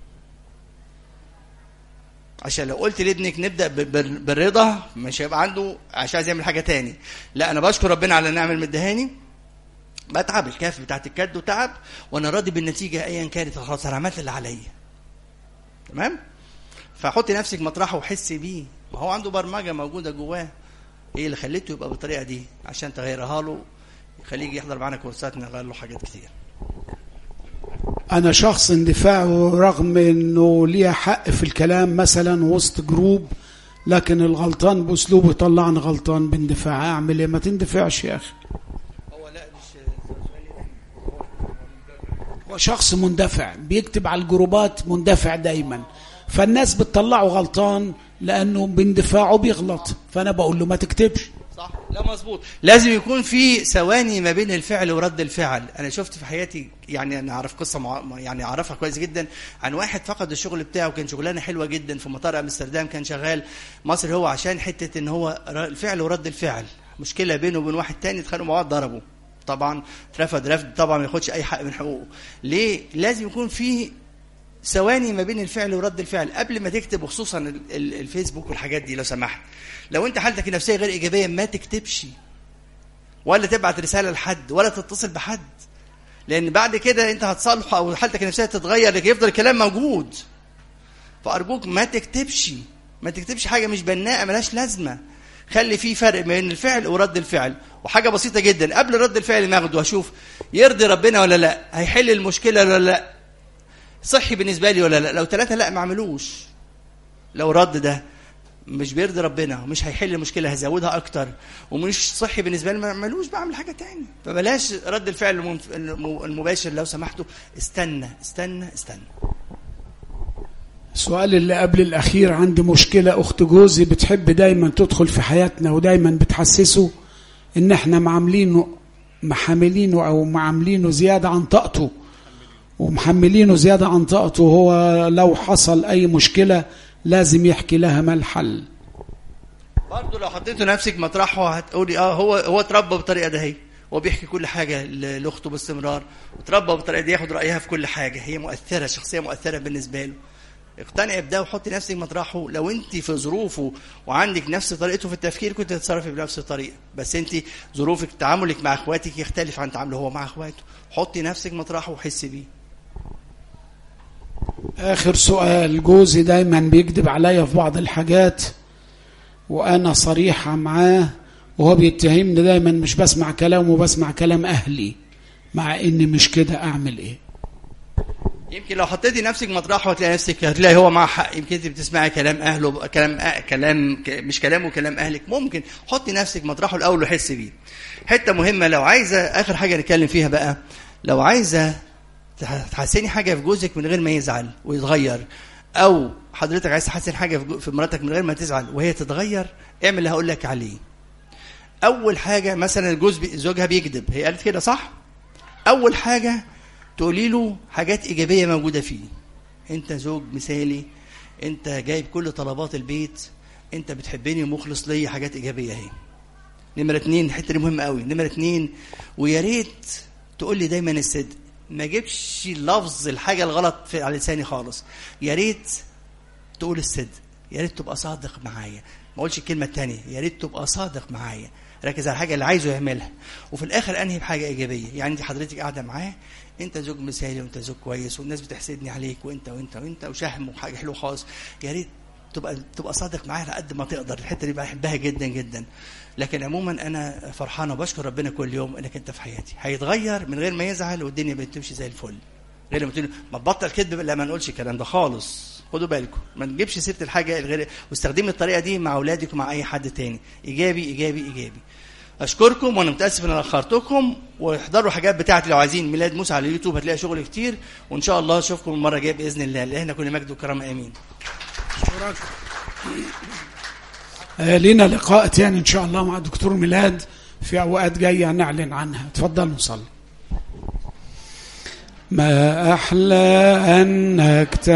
عشان لو قلت لابنك نبدا بالرضا مش هيبقى عنده عشان عايز يعمل حاجه تاني لا انا بشكر ربنا على النعم اللي مديهاني بتعب الكاف بتاعت الكد وتعب وانا راضي بالنتيجه ايا كانت خلاص انا عملت اللي عليا تمام فحطي نفسك مطرحه وحسي بيه ما هو عنده برمجه موجوده جواه ايه اللي خليته يبقى بالطريقه دي عشان تغيرها له خليه يجي يحضر معانا كورسات نغير له حاجات كتير انا شخص اندفاعه رغم انه ليه حق في الكلام مثلا وسط جروب لكن الغلطان باسلوبه طلعني غلطان باندفاع اعمل ايه ما تندفعش يا اخي هو لا مش هو شخص مندفع بيكتب على الجروبات مندفع دايما فالناس بتطلعه غلطان لانه باندفاعه بيغلط فانا بقول له ما تكتبش صح لا مظبوط لازم يكون في ثواني ما بين الفعل ورد الفعل انا شفت في حياتي يعني انا اعرف قصه مع... يعني اعرفها كويس جدا عن واحد فقد الشغل بتاعه كان شغلانه حلوه جدا في مطار امستردام كان شغال مصر هو عشان حته ان هو الفعل ورد الفعل مشكله بينه وبين واحد تاني اتخانقوا مع بعض ضربوا طبعا اترفض رفض طبعا ما ياخدش اي حق من حقوقه ليه لازم يكون في ثواني ما بين الفعل ورد الفعل قبل ما تكتب وخصوصا الفيسبوك والحاجات دي لو سمحت لو انت حالتك النفسيه غير ايجابيه ما تكتبش ولا تبعت رساله لحد ولا تتصل بحد لان بعد كده انت هتصالح او حالتك النفسيه تتغير لكن يفضل الكلام موجود فارجوك ما تكتبش ما تكتبش حاجه مش بناءه ملهاش لازمه خلي في فرق بين الفعل ورد الفعل وحاجه بسيطه جدا قبل رد الفعل ناخده واشوف يرضي ربنا ولا لا هيحل المشكله ولا لا صحي بالنسبه لي ولا لا لو ثلاثه لا ما عملوش لو رد ده مش بيرضي ربنا ومش هيحل المشكله هيزودها اكتر ومش صحي بالنسبه لي ما عملوش بعمل حاجه تاني فبلاش رد الفعل المباشر لو سمحتوا استنى استنى استنى السؤال اللي قبل الأخير عندي مشكلة أخت جوزي بتحب دايما تدخل في حياتنا ودايما بتحسسه إن إحنا معاملينه محاملينه أو معاملينه زيادة عن طاقته ومحملينه زيادة عن طاقته هو لو حصل أي مشكلة لازم يحكي لها ما الحل برضه لو حطيتوا نفسك مطرحه هتقولي اه هو هو اتربى بالطريقه ده هي هو بيحكي كل حاجه ل- لاخته باستمرار وتربى بالطريقه دي ياخد رايها في كل حاجه هي مؤثره شخصيه مؤثره بالنسبه له اقتنع بده وحطي نفسك مطرحه لو انت في ظروفه وعندك نفس طريقته في التفكير كنت تتصرفي بنفس الطريقه بس انت ظروفك تعاملك مع اخواتك يختلف عن تعامله هو مع اخواته حطي نفسك مطرحه وحسي بيه آخر سؤال جوزي دايما بيكذب عليا في بعض الحاجات وأنا صريحة معاه وهو بيتهمني دايما مش بسمع كلامه بسمع كلام أهلي مع إني مش كده أعمل إيه يمكن لو حطيتي نفسك مطرحه هتلاقي نفسك هتلاقي هو مع حق يمكن انت بتسمعي كلام اهله كلام أه كلام ك- مش كلامه كلام اهلك ممكن حطي نفسك مطرحه الاول وحسي بيه حته مهمه لو عايزه اخر حاجه نتكلم فيها بقى لو عايزه تح- تحسني حاجه في جوزك من غير ما يزعل ويتغير او حضرتك عايز تحسن حاجه في جو- في مراتك من غير ما تزعل وهي تتغير اعمل اللي هقول لك عليه اول حاجه مثلا الجوز بي زوجها بيكذب هي قالت كده صح اول حاجه تقولي له حاجات ايجابيه موجوده فيه انت زوج مثالي انت جايب كل طلبات البيت انت بتحبني ومخلص ليا حاجات ايجابيه اهي نمره اتنين الحته دي مهمه قوي نمره اتنين ويا ريت تقول لي دايما الصدق ما جيبش لفظ الحاجه الغلط في على لساني خالص يا ريت تقول الصدق يا ريت تبقى صادق معايا ما اقولش الكلمه الثانيه يا ريت تبقى صادق معايا ركز على الحاجه اللي عايزه يعملها وفي الاخر انهي بحاجه ايجابيه يعني انت حضرتك قاعده معاه انت زوج مثالي وانت زوج كويس والناس بتحسدني عليك وانت وانت وانت وشهم وحاجه حلوه خالص يا ريت تبقى تبقى صادق معايا على قد ما تقدر الحته دي بحبها جدا جدا لكن عموما انا فرحانه وبشكر ربنا كل يوم انك انت في حياتي هيتغير من غير ما يزعل والدنيا بتمشي زي الفل غير لما تقول ما تبطل كذب لا ما نقولش الكلام ده خالص خدوا بالكم ما نجيبش سيره الحاجه الغير واستخدمي الطريقه دي مع اولادك ومع اي حد تاني ايجابي ايجابي ايجابي اشكركم وانا متاسف ان أنا اخرتكم واحضروا حاجات بتاعتي لو عايزين ميلاد موسى على اليوتيوب هتلاقي شغل كتير وان شاء الله اشوفكم المره الجايه باذن الله لهنا كل مجد وكرامه امين أشكرك. آه، لينا لقاء تاني إن شاء الله مع دكتور ميلاد في أوقات جاية نعلن عنها تفضلوا نصلي ما أحلى أنك